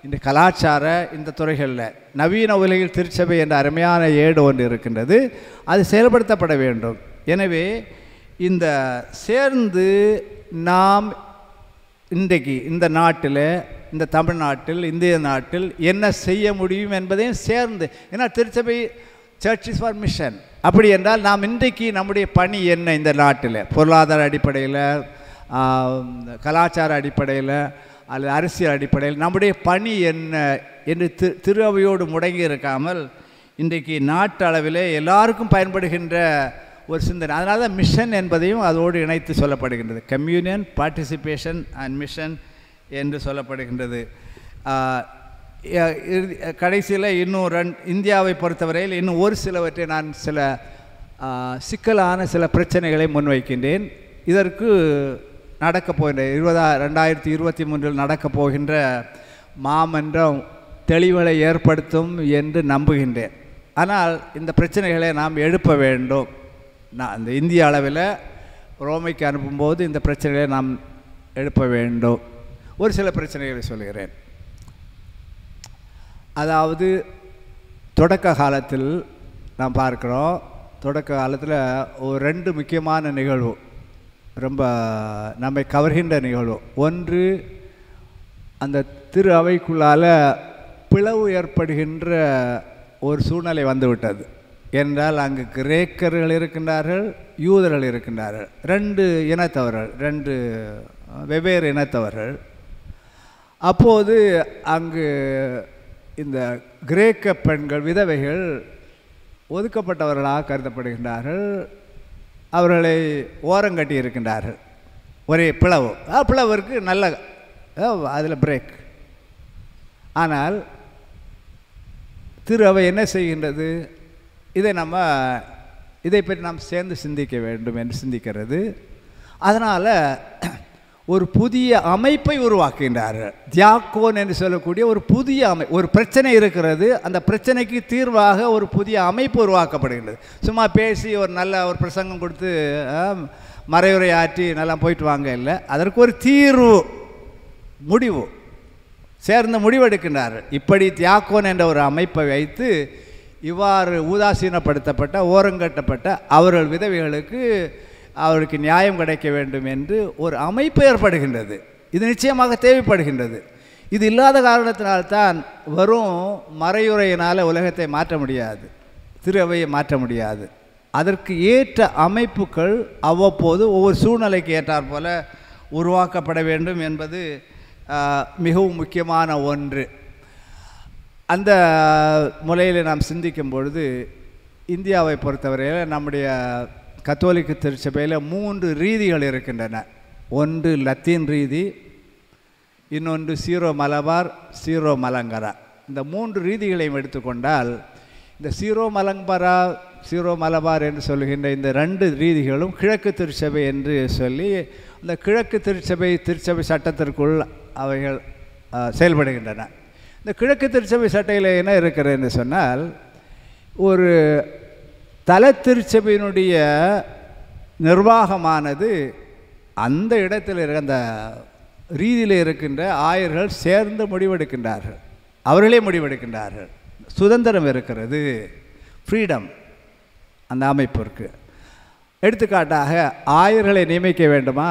இந்த கலாச்சார இந்த துறைகளில் நவீன உலகில் திருச்சபை என்ற அருமையான ஏடு ஒன்று இருக்கின்றது அது செயல்படுத்தப்பட வேண்டும் எனவே இந்த சேர்ந்து நாம் இன்றைக்கு இந்த நாட்டில் இந்த தமிழ்நாட்டில் இந்திய நாட்டில் என்ன செய்ய முடியும் என்பதையும் சேர்ந்து ஏன்னா திருச்சபை சர்ச் இஸ் ஃபார் மிஷன் அப்படி என்றால் நாம் இன்றைக்கு நம்முடைய பணி என்ன இந்த நாட்டில் பொருளாதார அடிப்படையில் ஆம், கலாச்சார அடிப்படையில் அல்லது அரசியல் அடிப்படையில் நம்முடைய பணி என்ன என்று தி திரு அவையோடு முடங்கி இருக்காமல் இன்றைக்கு நாட்டு அளவிலே எல்லாருக்கும் பயன்படுகின்ற ஒரு சிந்தனை அதனால தான் மிஷன் என்பதையும் அதோடு இணைத்து சொல்லப்படுகின்றது கம்யூனியன் பார்ட்டிசிபேஷன் அண்ட் மிஷன் என்று சொல்லப்படுகின்றது ஆஹ், எ- இறுதி- கடைசியில் இன்னும் ரெண் இந்தியாவை பொறுத்தவரையில் இன்னும் ஒரு சிலவற்றை நான் சில ஆஹ், சிக்கலான சில பிரச்சனைகளை முன்வைக்கின்றேன் இதற்கு நடக்கப் போகின்ற இருபதா ரெண்டாயிரத்தி இருபத்தி மூன்றில் நடக்கப் போகின்ற மாமன்றம் தெளிவுகளை ஏற்படுத்தும் என்று நம்புகின்றேன் ஆனால் இந்த பிரச்சனைகளை நாம் எழுப்ப வேண்டும் நான் இந்த இந்திய அளவில் ரோமைக்கு அனுப்பும்போது இந்த பிரச்சனைகளை நாம் எழுப்ப வேண்டும் ஒரு சில பிரச்சனைகளை சொல்கிறேன் அதாவது தொடக்க காலத்தில் நாம் பார்க்குறோம் தொடக்க காலத்தில் ஒரு ரெண்டு முக்கியமான நிகழ்வு ரொம்ப நம்மை கவர்கின்ற நிகழ்வு ஒன்று அந்த திரு அவைக்குள்ளால் பிளவு ஏற்படுகின்ற ஒரு சூழ்நிலை வந்துவிட்டது என்றால் அங்கு கிரேக்கர்கள் இருக்கின்றார்கள் யூதர்கள் இருக்கின்றார்கள் ரெண்டு இனத்தவர்கள் ரெண்டு வெவ்வேறு இனத்தவர்கள் அப்போது அங்கு இந்த கிரேக்க பெண்கள் விதவைகள் ஒதுக்கப்பட்டவர்களாக கருதப்படுகின்றார்கள் அவர்களை ஓரங்கட்டி இருக்கின்றார்கள் ஒரே பிளவு ஆ, பிளவிற்கு நல்ல அதில் பிரேக் ஆனால் திரு அவை என்ன செய்கின்றது இதை நம்ம இதை பற்றி நாம் சேர்ந்து சிந்திக்க வேண்டும் என்று சிந்திக்கிறது அதனால் ஒரு புதிய அமைப்பை உருவாக்குகின்றார்கள் தியாக்கோன் என்று சொல்லக்கூடிய ஒரு புதிய அமை ஒரு பிரச்சனை இருக்கிறது அந்த பிரச்சனைக்கு தீர்வாக ஒரு புதிய அமைப்பு உருவாக்கப்படுகின்றது சும்மா பேசி ஒரு நல்ல ஒரு பிரசங்கம் கொடுத்து ஆம், மறைவுரை ஆற்றி நல்லா போயிட்டு வாங்க இல்லை அதற்கு ஒரு தீர்வு முடிவு சேர்ந்து முடிவெடுக்கின்றார்கள் இப்படி தியாக்கோன் என்ற ஒரு அமைப்பை வைத்து இவ்வாறு ஊதாசீனப்படுத்தப்பட்ட ஓரங்கட்டப்பட்ட அவர்கள் விதவைகளுக்கு அவருக்கு நியாயம் கிடைக்க வேண்டும் என்று ஒரு அமைப்பு ஏற்படுகின்றது இது நிச்சயமாக தேவைப்படுகின்றது இது இல்லாத காரணத்தினால்தான் வரும் மறையுறையினால் உலகத்தை மாற்ற முடியாது திரு அவையை மாற்ற முடியாது அதற்கு ஏற்ற அமைப்புகள் அவ்வப்போது ஒவ்வொரு சூழ்நிலைக்கு ஏற்றாற் போல உருவாக்கப்பட வேண்டும் என்பது ஆஹ், மிகவும் முக்கியமான ஒன்று அந்த முறையில் நாம் சிந்திக்கும் பொழுது இந்தியாவை பொறுத்தவரையில் நம்முடைய கத்தோலிக்க திருச்சபையில் மூன்று ரீதிகள் இருக்கின்றன ஒன்று லத்தீன் ரீதி இன்னொன்று சீரோ மலபார் சீரோ மலங்கரா இந்த மூன்று ரீதிகளையும் எடுத்துக்கொண்டால் இந்த சீரோ மலங்கரா சீரோ மலபார் என்று சொல்கின்ற இந்த ரெண்டு ரீதிகளும் கிழக்கு திருச்சபை என்று சொல்லி இந்த கிழக்கு திருச்சபை திருச்சபை சட்டத்திற்குள் அவைகள் ஆ, செயல்படுகின்றன இந்த கிழக்கு திருச்சபை சட்டையில் என்ன இருக்கிறது என்று சொன்னால் ஒரு தல திருச்சபையினுடைய நிர்வாகமானது அந்த இடத்தில் இருக்க அந்த ரீதியில் இருக்கின்ற ஆயர்கள் சேர்ந்து முடிவெடுக்கின்றார்கள் அவர்களே முடிவெடுக்கின்றார்கள் சுதந்திரம் இருக்கிறது ஃப்ரீடம் அந்த அமைப்பிற்கு எடுத்துக்காட்டாக ஆயர்களை நியமிக்க வேண்டுமா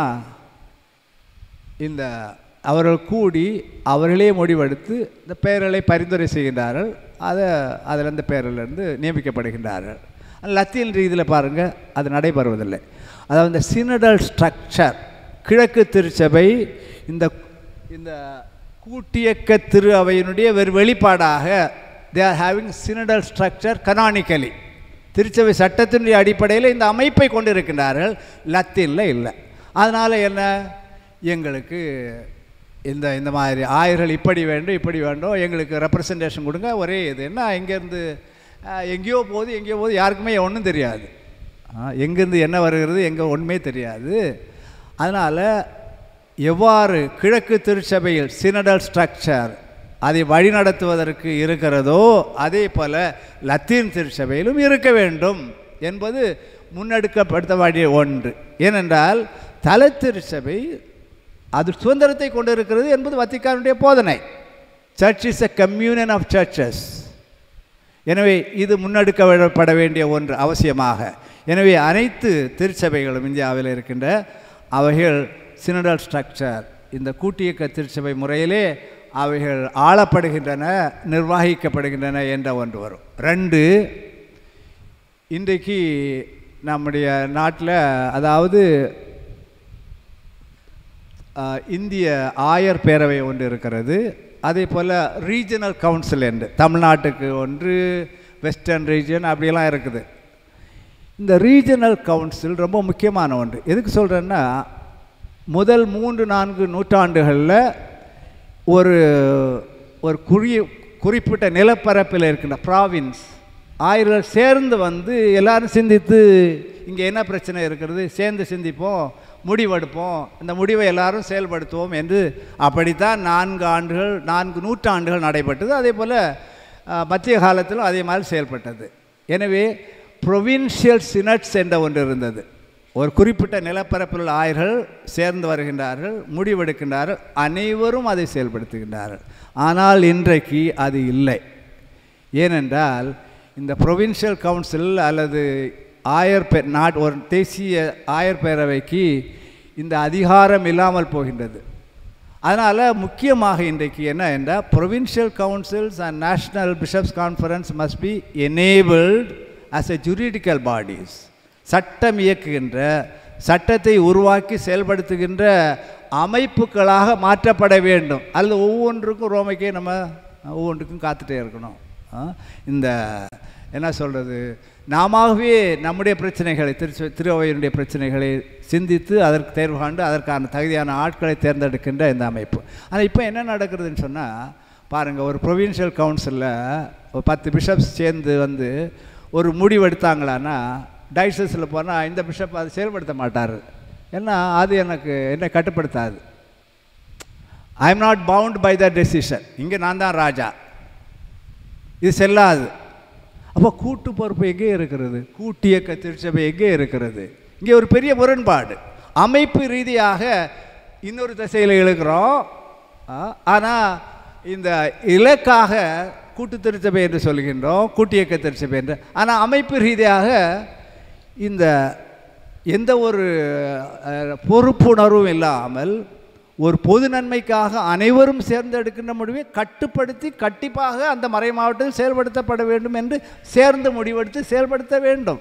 இந்த அவர்கள் கூடி அவர்களே முடிவெடுத்து இந்த பெயர்களை பரிந்துரை செய்கின்றார்கள் அதை அதில் இந்த பெயரிலிருந்து நியமிக்கப்படுகின்றார்கள் லத்தீன் ரீதியில் பாருங்கள் அது நடைபெறுவதில்லை அதாவது இந்த சினடல் ஸ்ட்ரக்சர் கிழக்கு திருச்சபை இந்த இந்த கூட்டியக்க திரு அவையினுடைய வெறு வெளிப்பாடாக they are having synodal structure canonically திருச்சபை சட்டத்தினுடைய அடிப்படையில் இந்த அமைப்பை கொண்டிருக்கின்றார்கள் லத்தீனில் இல்லை அதனால் என்ன எங்களுக்கு இந்த இந்த மாதிரி ஆயர்கள் இப்படி வேண்டும் இப்படி வேண்டும் எங்களுக்கு ரெப்ரசன்டேஷன் கொடுங்க ஒரே இது என்ன இங்கேருந்து அஹ், எங்கேயோ போகுது எங்கேயோ போகுது யாருக்குமே ஒன்றும் தெரியாது அஹ், எங்கேருந்து என்ன வருகிறது எங்கே ஒன்றுமே தெரியாது அதனால் எவ்வாறு கிழக்கு திருச்சபையில் சினடல் ஸ்ட்ரக்சர் அதை வழிநடத்துவதற்கு இருக்கிறதோ அதே போல் லத்தீன் திருச்சபையிலும் இருக்க வேண்டும் என்பது முன்னெடுக்கப்படுத்த வேண்டிய ஒன்று ஏனென்றால் தல திருச்சபை அது சுதந்திரத்தை கொண்டிருக்கிறது என்பது வத்திக்கானுடைய போதனை church is a communion of churches எனவே இது முன்னெடுக்கப்பட வேண்டிய ஒன்று அவசியமாக எனவே அனைத்து திருச்சபைகளும் இந்தியாவில் இருக்கின்ற அவைகள் சினடல் ஸ்ட்ரக்சர் இந்த கூட்டியக்க திருச்சபை முறையிலே அவைகள் ஆளப்படுகின்றன நிர்வகிக்கப்படுகின்றன என்ற ஒன்று வரும் ரெண்டு இன்றைக்கு நம்முடைய நாட்டில் அதாவது ஆஹ், இந்திய ஆயர் பேரவை ஒன்று இருக்கிறது அதே போல் ரீஜனல் கவுன்சில் என்று தமிழ்நாட்டுக்கு ஒன்று வெஸ்டர்ன் ரீஜன் அப்படியெல்லாம் இருக்குது இந்த ரீஜனல் கவுன்சில் ரொம்ப முக்கியமான ஒன்று எதுக்கு சொல்கிறேன்னா முதல் மூன்று நான்கு நூற்றாண்டுகளில் ஒரு ஒரு குறி குறிப்பிட்ட நிலப்பரப்பில் இருக்கின்ற ப்ராவின்ஸ் ஆயிரம் சேர்ந்து வந்து எல்லாரும் சிந்தித்து இங்கே என்ன பிரச்சனை இருக்கிறது சேர்ந்து சிந்திப்போம் முடிவெடுப்போம் இந்த முடிவை எல்லாரும் செயல்படுத்துவோம் என்று அப்படித்தான் நான்கு ஆண்டுகள் நான்கு நூற்றாண்டுகள் நடைபெற்றது அதே போல் அஹ், மத்திய காலத்திலும் அதே மாதிரி செயல்பட்டது எனவே ப்ரொவின்ஷியல் சினட்ஸ் என்ற ஒன்று இருந்தது ஒரு குறிப்பிட்ட நிலப்பரப்பில் உள்ள ஆயர்கள் சேர்ந்து வருகின்றார்கள் முடிவெடுக்கின்றார்கள் அனைவரும் அதை செயல்படுத்துகின்றார்கள் ஆனால் இன்றைக்கு அது இல்லை ஏனென்றால் இந்த ப்ரொவின்ஷியல் கவுன்சில் அல்லது ஆயர் பே நாட் ஒரு தேசிய ஆயர் பேரவைக்கு இந்த அதிகாரம் இல்லாமல் போகின்றது அதனால் முக்கியமாக இன்றைக்கு என்ன என்றால் provincial councils and national bishops conference must be enabled as a juridical bodies சட்டம் இயக்குகின்ற சட்டத்தை உருவாக்கி செயல்படுத்துகின்ற அமைப்புகளாக மாற்றப்பட வேண்டும் அல்லது ஒவ்வொன்றுக்கும் ரோமைக்கே நம்ம ஒவ்வொன்றுக்கும் காத்துட்டே இருக்கணும் ஆ? இந்த என்ன சொல்கிறது நாமவே நம்முடைய பிரச்சனைகளை திரு திருவையினுடைய பிரச்சனைகளை சிந்தித்து அதற்கு தேர்வு காண்டு அதற்கான தகுதியான ஆட்களை தேர்ந்தெடுக்கின்ற இந்த அமைப்பு ஆனால் இப்போ என்ன நடக்கிறதுன்னு சொன்னால் பாருங்கள் ஒரு ப்ரொவின்ஷியல் கவுன்சிலில் ஒரு பத்து பிஷப்ஸ் சேர்ந்து வந்து ஒரு முடிவு எடுத்தாங்களான்னா டைசஸில் போனால் இந்த பிஷப் அதை செயல்படுத்த மாட்டார் ஏன்னா அது எனக்கு என்னை கட்டுப்படுத்தாது I am not bound by the decision இங்கே நான் தான் ராஜா இது செல்லாது அப்போ கூட்டு பொறுப்பு எங்கே இருக்கிறது கூட்டு இயக்க திருச்சபை எங்கே இருக்கிறது இங்கே ஒரு பெரிய முரண்பாடு அமைப்பு ரீதியாக இன்னொரு திசையில் இழுக்கிறோம் ஆனால் இந்த இலக்காக கூட்டு திருச்சபை என்று சொல்கின்றோம் கூட்டு இயக்க திருச்சபை என்று ஆனால் அமைப்பு ரீதியாக இந்த எந்த ஒரு அஹ், பொறுப்புணர்வும் இல்லாமல் ஒரு பொது நன்மைக்காக அனைவரும் சேர்ந்து எடுக்கின்ற முடிவை கட்டுப்படுத்தி கண்டிப்பாக அந்த மறை மாவட்டத்தில் செயல்படுத்தப்பட வேண்டும் என்று சேர்ந்து முடிவெடுத்து செயல்படுத்த வேண்டும்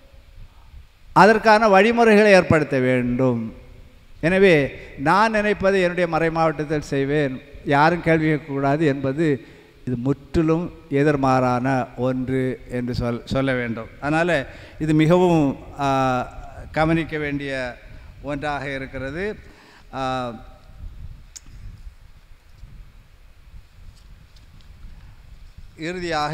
அதற்கான வழிமுறைகளை ஏற்படுத்த வேண்டும் எனவே நான் நினைப்பதை என்னுடைய மறை மாவட்டத்தில் செய்வேன் யாரும் கேள்வி கேட்கக்கூடாது என்பது இது முற்றிலும் எதிர்மாறான ஒன்று என்று சொல் சொல்ல வேண்டும் அதனால் இது மிகவும் ஆ, கவனிக்க வேண்டிய ஒன்றாக இருக்கிறது ஆ, இறுதியாக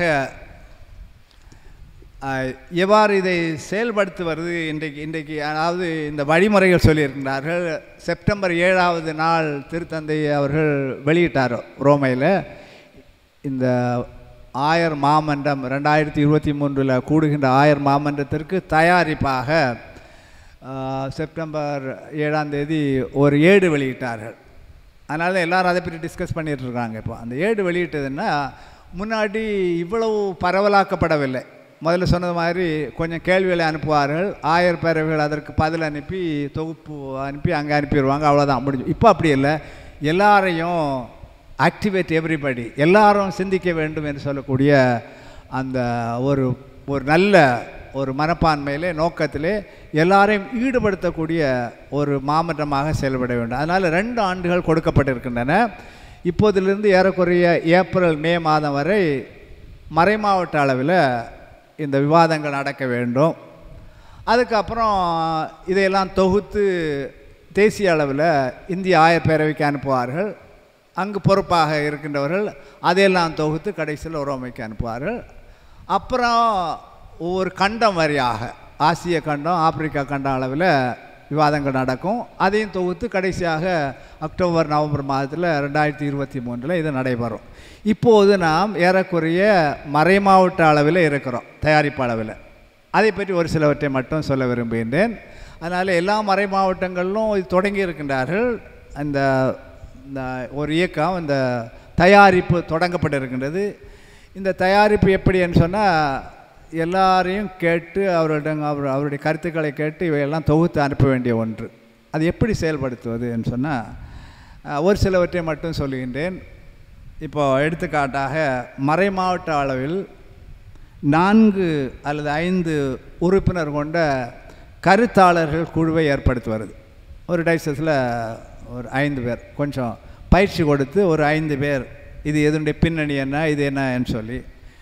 அஹ், எவ்வாறு இதை செயல்படுத்துவது இன்றைக்கு இன்றைக்கு அதாவது இந்த வழிமுறைகள் சொல்லியிருக்கின்றார்கள் செப்டம்பர் ஏழாவது நாள் திருத்தந்தை அவர்கள் வெளியிட்டார் ரோமையில் இந்த ஆயர் மாமன்றம் ரெண்டாயிரத்தி இருபத்தி மூன்றில் கூடுகின்ற ஆயர் மாமன்றத்திற்கு தயாரிப்பாக அஹ், செப்டம்பர் ஏழாம் தேதி ஒரு ஏடு வெளியிட்டார்கள் அதனால எல்லாரும் அதை பற்றி டிஸ்கஸ் பண்ணிட்டு இருக்காங்க இப்போ அந்த ஏடு வெளியிட்டதுன்னா முன்னாடி இவ்வளவு பரவலாக்கப்படவில்லை முதல்ல சொன்னது மாதிரி கொஞ்சம் கேள்விகளை அனுப்புவார்கள் ஆயர் பேரவைகள் அதற்கு பதில் அனுப்பி தொகுப்பு அனுப்பி அங்கே அனுப்பிடுவாங்க அவ்வளோதான் முடிஞ்சு இப்போ அப்படி இல்லை எல்லாரையும் ஆக்டிவேட் எவ்ரிபடி எல்லாரும் சிந்திக்க வேண்டும் என்று சொல்லக்கூடிய அந்த ஒரு ஒரு நல்ல ஒரு மனப்பான்மையிலே நோக்கத்திலே எல்லாரையும் ஈடுபடுத்தக்கூடிய ஒரு மாமன்றமாக செயல்பட வேண்டும் அதனால் ரெண்டு ஆண்டுகள் கொடுக்கப்பட்டிருக்கின்றன இப்போதிலிருந்து ஏறக்குறைய ஏப்ரல் மே மாதம் வரை மறைமாவட்ட அளவில் இந்த விவாதங்கள் நடக்க வேண்டும் அதுக்கப்புறம் இதையெல்லாம் தொகுத்து தேசிய அளவில் இந்திய ஆயர் பேரவைக்கு அனுப்புவார்கள் அங்கு பொறுப்பாக இருக்கின்றவர்கள் அதையெல்லாம் தொகுத்து கடைசியில் உறவுமைக்கு அனுப்புவார்கள் அப்புறம் ஒவ்வொரு கண்டம் வரியாக ஆசிய கண்டம் ஆப்பிரிக்கா கண்டம் அளவில் விவாதங்கள் நடக்கும் அதையும் தொகுத்து கடைசியாக அக்டோபர் நவம்பர் மாதத்தில் ரெண்டாயிரத்தி இருபத்தி மூன்றில் இது நடைபெறும் இப்போது நாம் ஏறக்குறைய மறைமாவட்ட அளவில் இருக்கிறோம் தயாரிப்பு அளவில் அதை பற்றி ஒரு சிலவற்றை மட்டும் சொல்ல விரும்புகின்றேன் அதனால் எல்லா மறை மாவட்டங்களிலும் இது தொடங்கி இருக்கின்றார்கள் அந்த இந்த ஒரு இயக்கம் இந்த தயாரிப்பு தொடங்கப்பட்டிருக்கின்றது இந்த தயாரிப்பு எப்படின்னு சொன்னால் எல்லாரையும் கேட்டு அவரிடம் அவர் அவருடைய கருத்துக்களை கேட்டு இவையெல்லாம் தொகுத்து அனுப்ப வேண்டிய ஒன்று அது எப்படி செயல்படுத்துவது என்று சொன்னால் ஒரு சிலவற்றை மட்டும் சொல்லுகின்றேன் இப்போ எடுத்துக்காட்டாக மறைமாவட்ட அளவில் நான்கு அல்லது ஐந்து உறுப்பினர் கொண்ட கருத்தாளர்கள் குழுவை ஏற்படுத்துவது ஒரு டைசஸில் ஒரு ஐந்து பேர் கொஞ்சம் பயிற்சி கொடுத்து ஒரு ஐந்து பேர் இது எதனுடைய பின்னணி என்ன இது என்னன்னு சொல்லி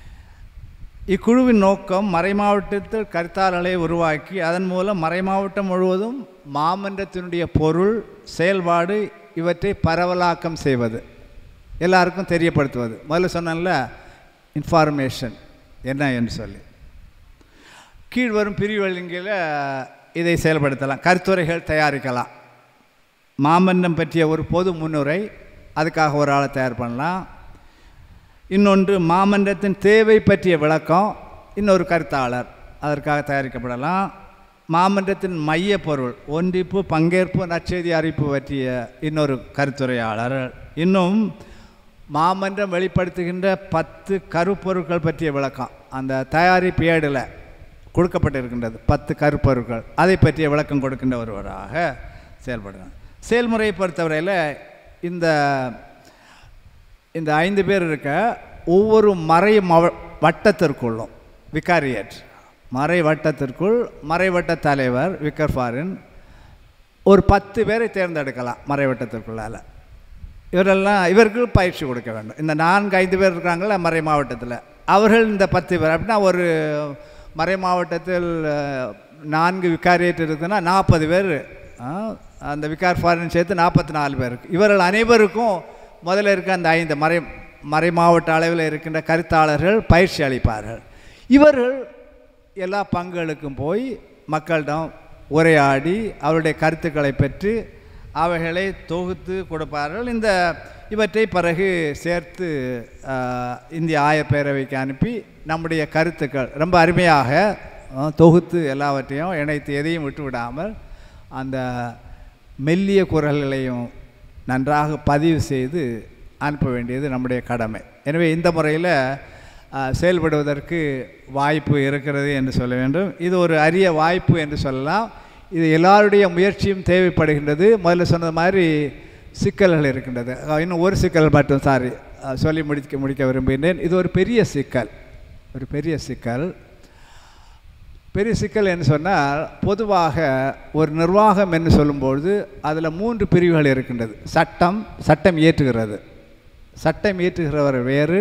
இக்குழுவின் நோக்கம் மறைமாவட்டத்தில் கருத்தாளர்களை உருவாக்கி அதன் மூலம் மறைமாவட்டம் முழுவதும் மாமன்றத்தினுடைய பொருள் செயல்பாடு இவற்றை பரவலாக்கம் செய்வது எல்லாருக்கும் தெரியப்படுத்துவது முதல்ல சொன்னேன்ல இன்ஃபார்மேஷன் என்ன என்று சொல்லி கீழ் வரும் பிரிவுகளில் இதை செயல்படுத்தலாம் கருத்துரைகள் தயாரிக்கலாம் மாமன்னம் பற்றிய ஒரு பொது முன்னுரை அதுக்காக ஒரு ஆளை தயார் பண்ணலாம் இன்னொன்று மாமன்றத்தின் தேவை பற்றிய விளக்கம் இன்னொரு கருத்தாளர் அதற்காக தயாரிக்கப்படலாம் மாமன்றத்தின் மைய பொருள் ஒன்றிப்பு பங்கேற்பு நற்செய்தி அறிவிப்பு பற்றிய இன்னொரு கருத்துரையாளர் இன்னும் மாமன்றம் வெளிப்படுத்துகின்ற பத்து கருப்பொருட்கள் பற்றிய விளக்கம் அந்த தயாரிப்பு ஏடில் கொடுக்கப்பட்டிருக்கின்றது பத்து கருப்பொருட்கள் அதை பற்றிய விளக்கம் கொடுக்கின்ற ஒருவராக செயல்படுகிறார் செயல்முறையை பொறுத்தவரையில் இந்த இந்த ஐந்து பேர் இருக்க ஒவ்வொரு மறை மவ வட்டத்திற்குள்ளும் விகாரியட் மறை வட்டத்திற்குள் மறைவட்ட தலைவர் விக்கர் ஃபாரின் ஒரு பத்து பேரை தேர்ந்தெடுக்கலாம் மறைவட்டத்திற்குள்ளால் இவரெல்லாம் இவருக்கு பயிற்சி கொடுக்க வேண்டும் இந்த நான்கு ஐந்து பேர் இருக்காங்கள மறை மாவட்டத்தில் அவர்கள் இந்த பத்து பேர் அப்படின்னா ஒரு மறை மாவட்டத்தில் அஹ், நான்கு விகாரியேட் இருக்குதுன்னா நாற்பது பேர் அஹ், அந்த விகார் ஃபாரின் சேர்த்து நாற்பத்தி நாலு பேருக்கு இவர்கள் அனைவருக்கும் முதல்ல இருக்க அந்த ஐந்து மறை மறை மாவட்ட அளவில் இருக்கின்ற கருத்தாளர்கள் பயிற்சி அளிப்பார்கள் இவர்கள் எல்லா பங்குகளுக்கும் போய் மக்களிடம் உரையாடி அவருடைய கருத்துக்களை பெற்று அவைகளை தொகுத்து கொடுப்பார்கள் இந்த இவற்றை பிறகு சேர்த்து ஆஹ், இந்திய ஆயப்பேரவைக்கு அனுப்பி நம்முடைய கருத்துக்கள் ரொம்ப அருமையாக ஆஹ், தொகுத்து எல்லாவற்றையும் இணைத்து எதையும் விட்டு விடாமல் அந்த மெல்லிய குரல்களையும் நன்றாக பதிவு செய்து அனுப்ப வேண்டியது நம்முடைய கடமை எனவே இந்த முறையில் ஆஹ், செயல்படுவதற்கு வாய்ப்பு இருக்கிறது என்று சொல்ல வேண்டும் இது ஒரு அரிய வாய்ப்பு என்று சொல்லலாம் இது எல்லாருடைய முயற்சியும் தேவைப்படுகின்றது முதல்ல சொன்னது மாதிரி சிக்கல்கள் இருக்கின்றது அஹ், இன்னும் ஒரு சிக்கல் மட்டும் சாரி சொல்லி முடிக்க முடிக்க விரும்புகின்றேன் இது ஒரு பெரிய சிக்கல் ஒரு பெரிய சிக்கல் பெரிய சிக்கல் என்று சொன்னால் பொதுவாக ஒரு நிர்வாகம் என்று சொல்லும்பொழுது அதில் மூன்று பிரிவுகள் இருக்கின்றது சட்டம் சட்டம் இயற்றுகிறது சட்டம் இயற்றுகிறவர் வேறு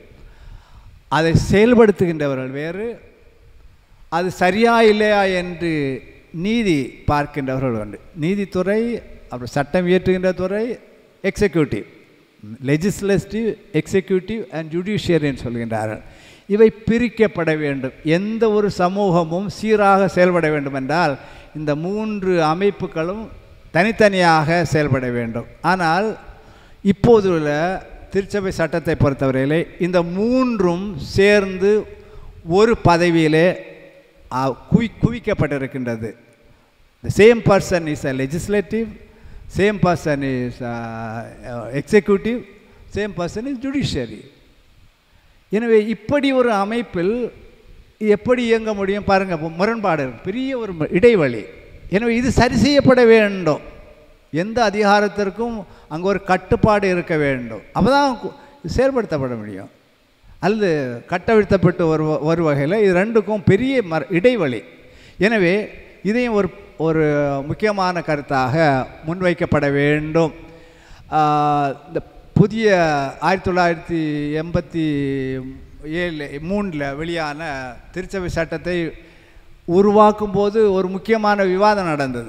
அதை செயல்படுத்துகின்றவர்கள் வேறு அது சரியா இல்லையா என்று நீதி பார்க்கின்றவர்கள் உண்டு நீதித்துறை அப்புறம் சட்டம் இயற்றுகின்ற துறை எக்ஸிக்யூட்டிவ் லெஜிஸ்லேட்டிவ் எக்ஸிக்யூட்டிவ் அண்ட் ஜுடிஷியரின்னு சொல்கின்றார்கள் இவை பிரிக்கப்பட வேண்டும் எந்த ஒரு சமூகமும் சீராக செயல்பட வேண்டும் என்றால் இந்த மூன்று அமைப்புகளும் தனித்தனியாக செயல்பட வேண்டும் ஆனால் இப்போது உள்ள திருச்சபை சட்டத்தை பொறுத்தவரையிலே இந்த மூன்றும் சேர்ந்து ஒரு பதவியிலே ஆ, குவி குவிக்கப்பட்டிருக்கின்றது the same person is a legislative same person is uh, uh, executive same person is judiciary எனவே இப்படி ஒரு அமைப்பில் எப்படி இயங்க முடியும் பாருங்க இப்போ முரண்பாடு இருக்கு. பெரிய ஒரு ம- இடைவெளி எனவே இது சரி செய்யப்பட வேண்டும் எந்த அதிகாரத்திற்கும் அங்கே ஒரு கட்டுப்பாடு இருக்க வேண்டும் அப்போ தான் செயல்படுத்தப்பட முடியும் அல்லது கட்டவிழ்த்தப்பட்டு ஒரு வ- ஒரு வகையில் இது ரெண்டுக்கும் பெரிய மர இடைவெளி எனவே இதையும் ஒரு ஒரு முக்கியமான கருத்தாக முன்வைக்கப்பட வேண்டும் ஆஹ், இந்த புதிய ஆயிரத்தி தொள்ளாயிரத்தி எண்பத்தி ஏழு மூணில் வெளியான திருச்சபை சட்டத்தை உருவாக்கும் போது ஒரு முக்கியமான விவாதம் நடந்தது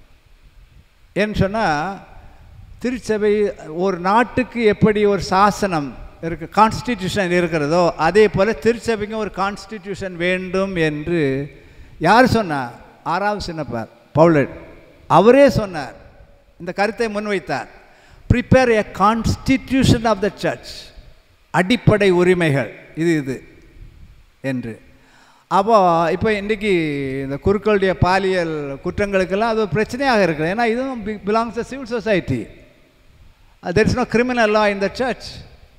ஏன்னு சொன்னால் திருச்சபை ஒரு நாட்டுக்கு எப்படி ஒரு சாசனம் இருக்கு கான்ஸ்டிடியூஷன் இருக்கிறதோ அதே போல் திருச்சபைக்கும் ஒரு கான்ஸ்டிடியூஷன் வேண்டும் என்று யார் சொன்னார் ஆறாவது சின்னப்பார் பவுலட் அவரே சொன்னார் இந்த கருத்தை முன்வைத்தார் prepare a constitution of the church அடிப்படை உரிமைகள் இது இது என்று அப்போ இப்போ இன்றைக்கி இந்த குருக்களுடைய பாலியல் குற்றங்களுக்கெல்லாம் அது ஒரு பிரச்சனையாக இருக்குது ஏன்னா இதுவும் belongs the civil society there is no criminal law in the church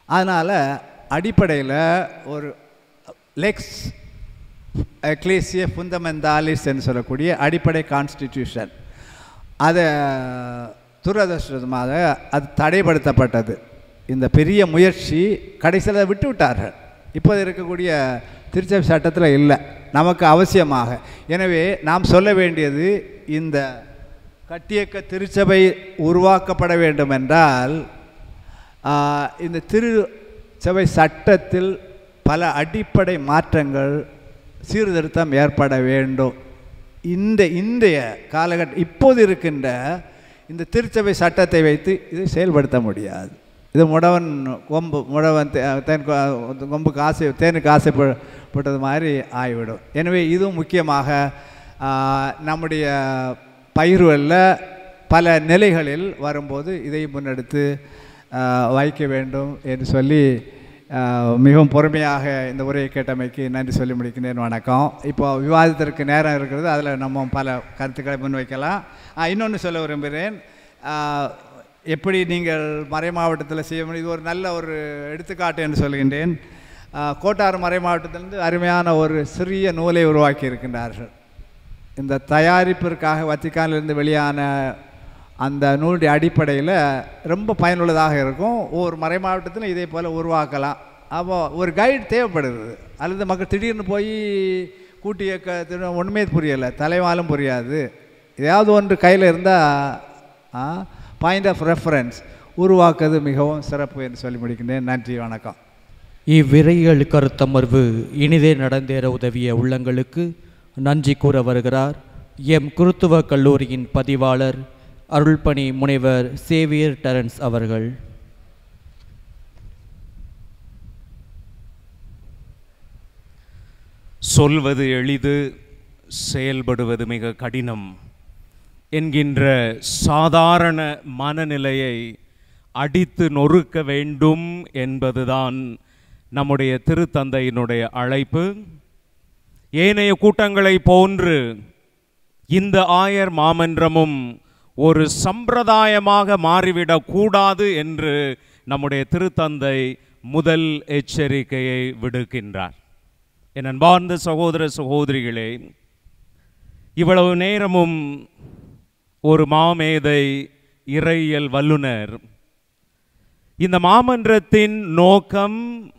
அதனால் அடிப்படையில் ஒரு லெக்ஸ் எக்லேசிய ஃபுந்தமெந்தாலிஸ் என்று சொல்லக்கூடிய அடிப்படை கான்ஸ்டிடியூஷன் அதை துரதிருஷ்டமாக அது தடைப்படுத்தப்பட்டது இந்த பெரிய முயற்சி கடைசியில் விட்டு விட்டார்கள் இப்போது இருக்கக்கூடிய திருச்சபை சட்டத்தில் இல்லை நமக்கு அவசியமாக எனவே நாம் சொல்ல வேண்டியது இந்த கட்டியக்க திருச்சபை உருவாக்கப்பட வேண்டும் என்றால் ஆஹ், இந்த திருச்சபை சட்டத்தில் பல அடிப்படை மாற்றங்கள் சீர்திருத்தம் ஏற்பட வேண்டும் இந்த இன்றைய காலகட்ட இப்போது இருக்கின்ற இந்த திருச்சபை சட்டத்தை வைத்து இதை செயல்படுத்த முடியாது இது முடவன் கொம்பு முடவன் தே- தேன் கொ- கொம்புக்கு ஆசை தேனுக்கு ஆசைப்பட்டது மாதிரி ஆகிவிடும் எனவே இதுவும் முக்கியமாக ஆஹ், நம்முடைய பயிர்களில் பல நிலைகளில் வரும்போது இதை முன்னெடுத்து ஆஹ், வைக்க வேண்டும் என்று சொல்லி ஆஹ், மிகவும் பொறுமையாக இந்த உரையை கேட்டமைக்கு நன்றி சொல்லி முடிக்கிறேன் வணக்கம் இப்போ விவாதத்திற்கு நேரம் இருக்கிறது அதில் நம்ம பல கருத்துக்களை முன்வைக்கலாம் இன்னொன்று சொல்ல விரும்புகிறேன் ஆஹ், எப்படி நீங்கள் மறை மாவட்டத்தில் செய்ய முடியும் இது ஒரு நல்ல ஒரு எடுத்துக்காட்டு என்று சொல்கின்றேன் ஆஹ், கோட்டார் மறை மாவட்டத்திலிருந்து அருமையான ஒரு சிறிய நூலை உருவாக்கி இருக்கின்றார்கள் இந்த தயாரிப்பிற்காக வத்திக்கானிலிருந்து வெளியான அந்த நூலுடைய அடிப்படையில் ரொம்ப பயனுள்ளதாக இருக்கும் ஒவ்வொரு மறை மாவட்டத்திலும் இதே போல் உருவாக்கலாம் அப்போ ஒரு கைடு தேவைப்படுது அல்லது மக்கள் திடீர்னு போய் கூட்டி இயக்க ஒன்றுமே புரியலை தலைவாலும் புரியாது ஏதாவது ஒன்று கையில் இருந்தால் பாயிண்ட் ஆஃப் ரெஃபரன்ஸ் உருவாக்குறது மிகவும் சிறப்பு என்று சொல்லி முடிக்கின்றேன் நன்றி வணக்கம் இவ்விரைகள் கருத்தமர்வு இனிதே நடந்தேற உதவிய உள்ளங்களுக்கு நன்றி கூற வருகிறார் எம் குருத்துவ கல்லூரியின் பதிவாளர் அருள்பணி முனைவர் சேவியர் டெரன்ஸ் அவர்கள் சொல்வது எளிது செயல்படுவது மிக கடினம் என்கின்ற சாதாரண மனநிலையை அடித்து நொறுக்க வேண்டும் என்பதுதான் நம்முடைய திருத்தந்தையினுடைய அழைப்பு ஏனைய கூட்டங்களைப் போன்று இந்த ஆயர் மாமன்றமும் ஒரு சம்பிரதாயமாக மாறிவிடக் கூடாது என்று நம்முடைய திருத்தந்தை முதல் எச்சரிக்கையை விடுக்கின்றார் என் அன்பார்ந்த சகோதர சகோதரிகளே இவ்வளவு நேரமும் ஒரு மாமேதை இறையியல் வல்லுனர் இந்த மாமன்றத்தின் நோக்கம்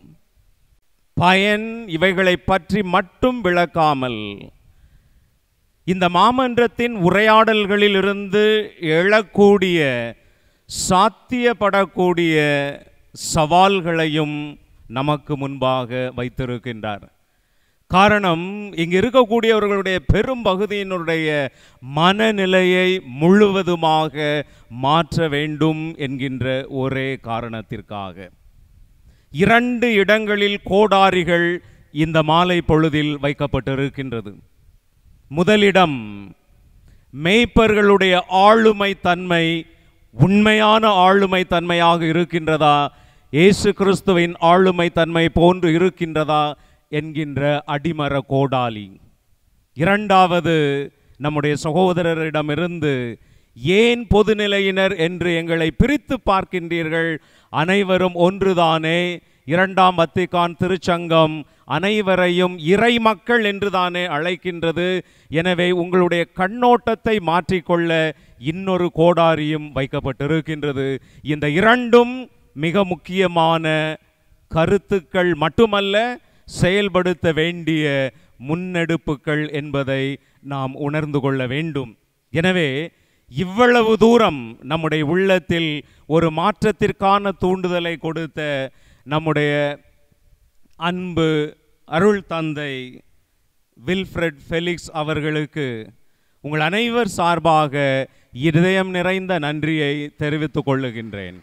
பயன் இவைகளை பற்றி மட்டும் விளக்காமல் இந்த மாமன்றத்தின் உரையாடல்களிலிருந்து எழக்கூடிய சாத்தியப்படக்கூடிய சவால்களையும் நமக்கு முன்பாக வைத்திருக்கின்றார் காரணம் இங்கு இருக்கக்கூடியவர்களுடைய பெரும் பகுதியினுடைய மனநிலையை முழுவதுமாக மாற்ற வேண்டும் என்கின்ற ஒரே காரணத்திற்காக இரண்டு இடங்களில் கோடாரிகள் இந்த மாலை பொழுதில் வைக்கப்பட்டிருக்கின்றது முதலிடம் மேய்ப்பர்களுடைய ஆளுமை தன்மை உண்மையான ஆளுமை தன்மையாக இருக்கின்றதா இயேசு கிறிஸ்துவின் ஆளுமை தன்மை போன்று இருக்கின்றதா என்கின்ற அடிமர கோடாலி இரண்டாவது நம்முடைய சகோதரரிடமிருந்து ஏன் பொதுநிலையினர் என்று எங்களை பிரித்து பார்க்கின்றீர்கள் அனைவரும் ஒன்றுதானே இரண்டாம் வத்திக்கான் திருச்சங்கம் அனைவரையும் இறை மக்கள் என்றுதானே அழைக்கின்றது எனவே உங்களுடைய கண்ணோட்டத்தை மாற்றிக்கொள்ள இன்னொரு கோடாரியும் வைக்கப்பட்டிருக்கின்றது இந்த இரண்டும் மிக முக்கியமான கருத்துக்கள் மட்டுமல்ல செயல்படுத்த வேண்டிய முன்னெடுப்புகள் என்பதை நாம் உணர்ந்து கொள்ள வேண்டும் எனவே இவ்வளவு தூரம் நம்முடைய உள்ளத்தில் ஒரு மாற்றத்திற்கான தூண்டுதலை கொடுத்த நம்முடைய அன்பு அருள் தந்தை வில்ஃப்ரெட் ஃபெலிக்ஸ் அவர்களுக்கு உங்கள் அனைவர் சார்பாக இதயம் நிறைந்த நன்றியை தெரிவித்துக் கொள்ளுகின்றேன்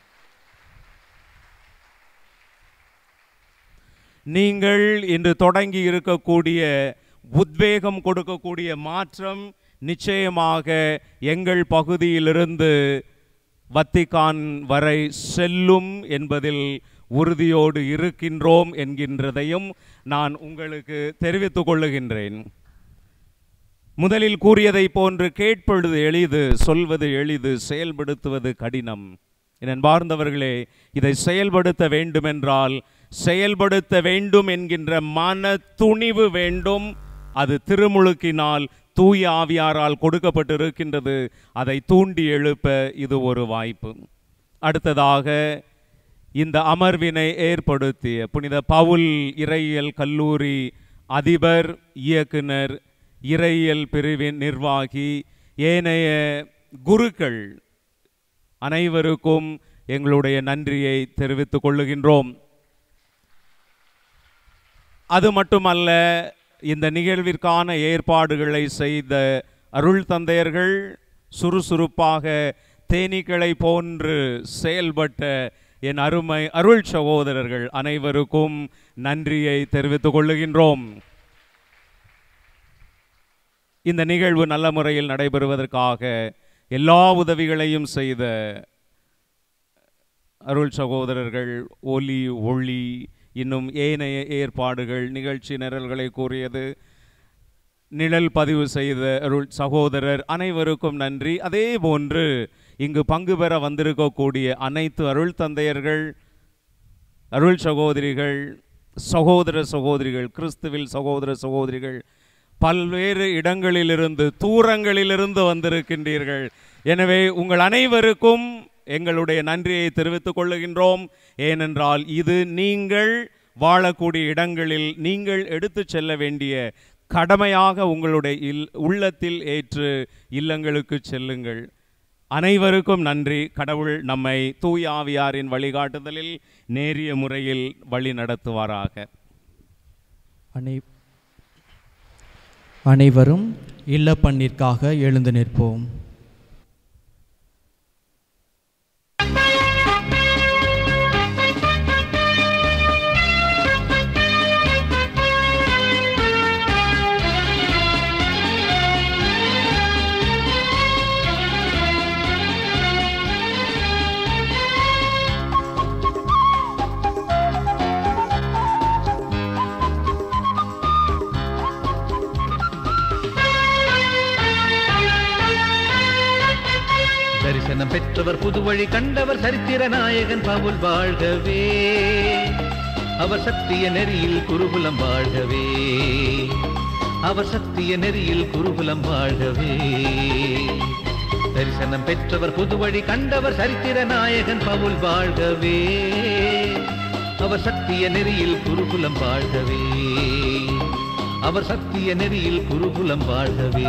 நீங்கள் இன்று தொடங்கி இருக்கக்கூடிய உத்வேகம் கொடுக்கக்கூடிய மாற்றம் நிச்சயமாக எங்கள் பகுதியிலிருந்து வத்திகான் வரை செல்லும் என்பதில் உறுதியோடு இருக்கின்றோம் என்கின்றதையும் நான் உங்களுக்கு தெரிவித்துக் கொள்ளுகின்றேன் முதலில் கூறியதை போன்று கேட்பது எளிது சொல்வது எளிது செயல்படுத்துவது கடினம் என் அன்பார்ந்தவர்களே இதை செயல்படுத்த வேண்டுமென்றால் செயல்படுத்த வேண்டும் என்கின்ற மன துணிவு வேண்டும் அது திருமுழுக்கினால் தூய ஆவியாரால் கொடுக்கப்பட்டிருக்கின்றது அதை தூண்டி எழுப்ப இது ஒரு வாய்ப்பு அடுத்ததாக இந்த அமர்வினை ஏற்படுத்திய புனித பவுல் இறையியல் கல்லூரி அதிபர் இயக்குனர் இறையியல் பிரிவின் நிர்வாகி ஏனைய குருக்கள் அனைவருக்கும் எங்களுடைய நன்றியை தெரிவித்துக் கொள்ளுகின்றோம் அது மட்டுமல்ல இந்த நிகழ்விற்கான ஏற்பாடுகளை செய்த அருள் தந்தையர்கள் சுறுசுறுப்பாக தேனீக்களை போன்று செயல்பட்ட என் அருமை அருள் சகோதரர்கள் அனைவருக்கும் நன்றியை தெரிவித்துக் கொள்ளுகின்றோம் இந்த நிகழ்வு நல்ல முறையில் நடைபெறுவதற்காக எல்லா உதவிகளையும் செய்த அருள் சகோதரர்கள் ஒலி ஒளி இன்னும் ஏனைய ஏற்பாடுகள் நிகழ்ச்சி நிரல்களை கூறியது நிழல் பதிவு செய்த அருள் சகோதரர் அனைவருக்கும் நன்றி அதே போன்று இங்கு பங்கு பெற வந்திருக்கக்கூடிய அனைத்து அருள் தந்தையர்கள் அருள் சகோதரிகள் சகோதர சகோதரிகள் கிறிஸ்துவில் சகோதர சகோதரிகள் பல்வேறு இடங்களிலிருந்து தூரங்களிலிருந்து வந்திருக்கின்றீர்கள் எனவே உங்கள் அனைவருக்கும் எங்களுடைய நன்றியை தெரிவித்துக் கொள்ளுகின்றோம் ஏனென்றால் இது நீங்கள் வாழக்கூடிய இடங்களில் நீங்கள் எடுத்துச் செல்ல வேண்டிய கடமையாக உங்களுடைய இல் உள்ளத்தில் ஏற்று இல்லங்களுக்கு செல்லுங்கள் அனைவருக்கும் நன்றி கடவுள் நம்மை தூய ஆவியாரின் வழிகாட்டுதலில் நேரிய முறையில் வழி நடத்துவாராக அனை அனைவரும் இல்லப்பண்ணிற்காக எழுந்து நிற்போம் தரிசனம் பெற்றவர் புதுவழி கண்டவர் சரித்திர நாயகன் பவுல் வாழ்கவே அவர் சத்திய நெறியில் குருகுலம் வாழ்கவே அவர் சத்திய நெறியில் குருகுலம் வாழ்கவே தரிசனம் பெற்றவர் புதுவழி கண்டவர் சரித்திர நாயகன் பவுல் வாழ்கவே அவர் சத்திய நெறியில் குருகுலம் வாழ்கவே அவர் சத்திய நெறியில் குருகுலம் வாழ்கவே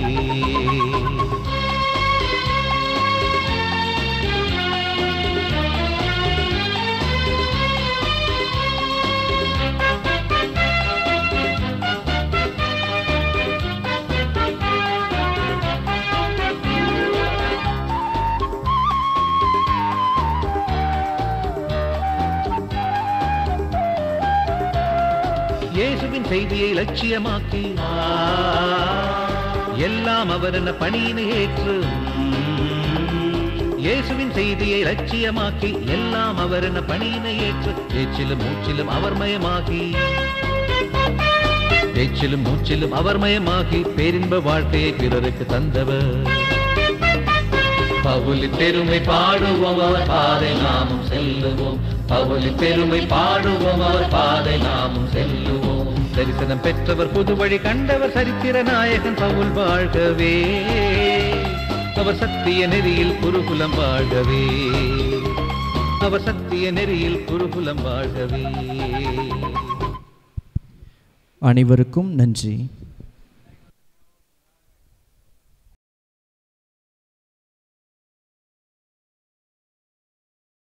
இயேசுவின் செய்தியை லட்சியமாக்கி எல்லாம் அவரென பணியினை ஏற்று இயேசுவின் செய்தியை லட்சியமாக்கி எல்லாம் அவரென பணியினை ஏற்று பேச்சிலும் மூச்சிலும் அவர் மயமாகி பேச்சிலும் மூச்சிலும் அவர் மயமாகி பேரின்ப வாழ்க்கையை பிறருக்கு தந்தவர் பவுலி பெருமை பாடுவோம் அவர் பாதை நாமும் செல்லுவோம் பவுலி பெருமை பாடுவோம் அவர் பாதை நாமும் செல்லுவோம் தரிசனம் பெற்றவர் புதுவழி கண்டவர் சரித்திர நாயகன் பவுல் வாழ்கவே அவர் சத்திய நெறியில் குருகுலம் வாழ்கவே அவர் சத்திய நெறியில் குருகுலம் வாழ்கவே அனைவருக்கும் நன்றி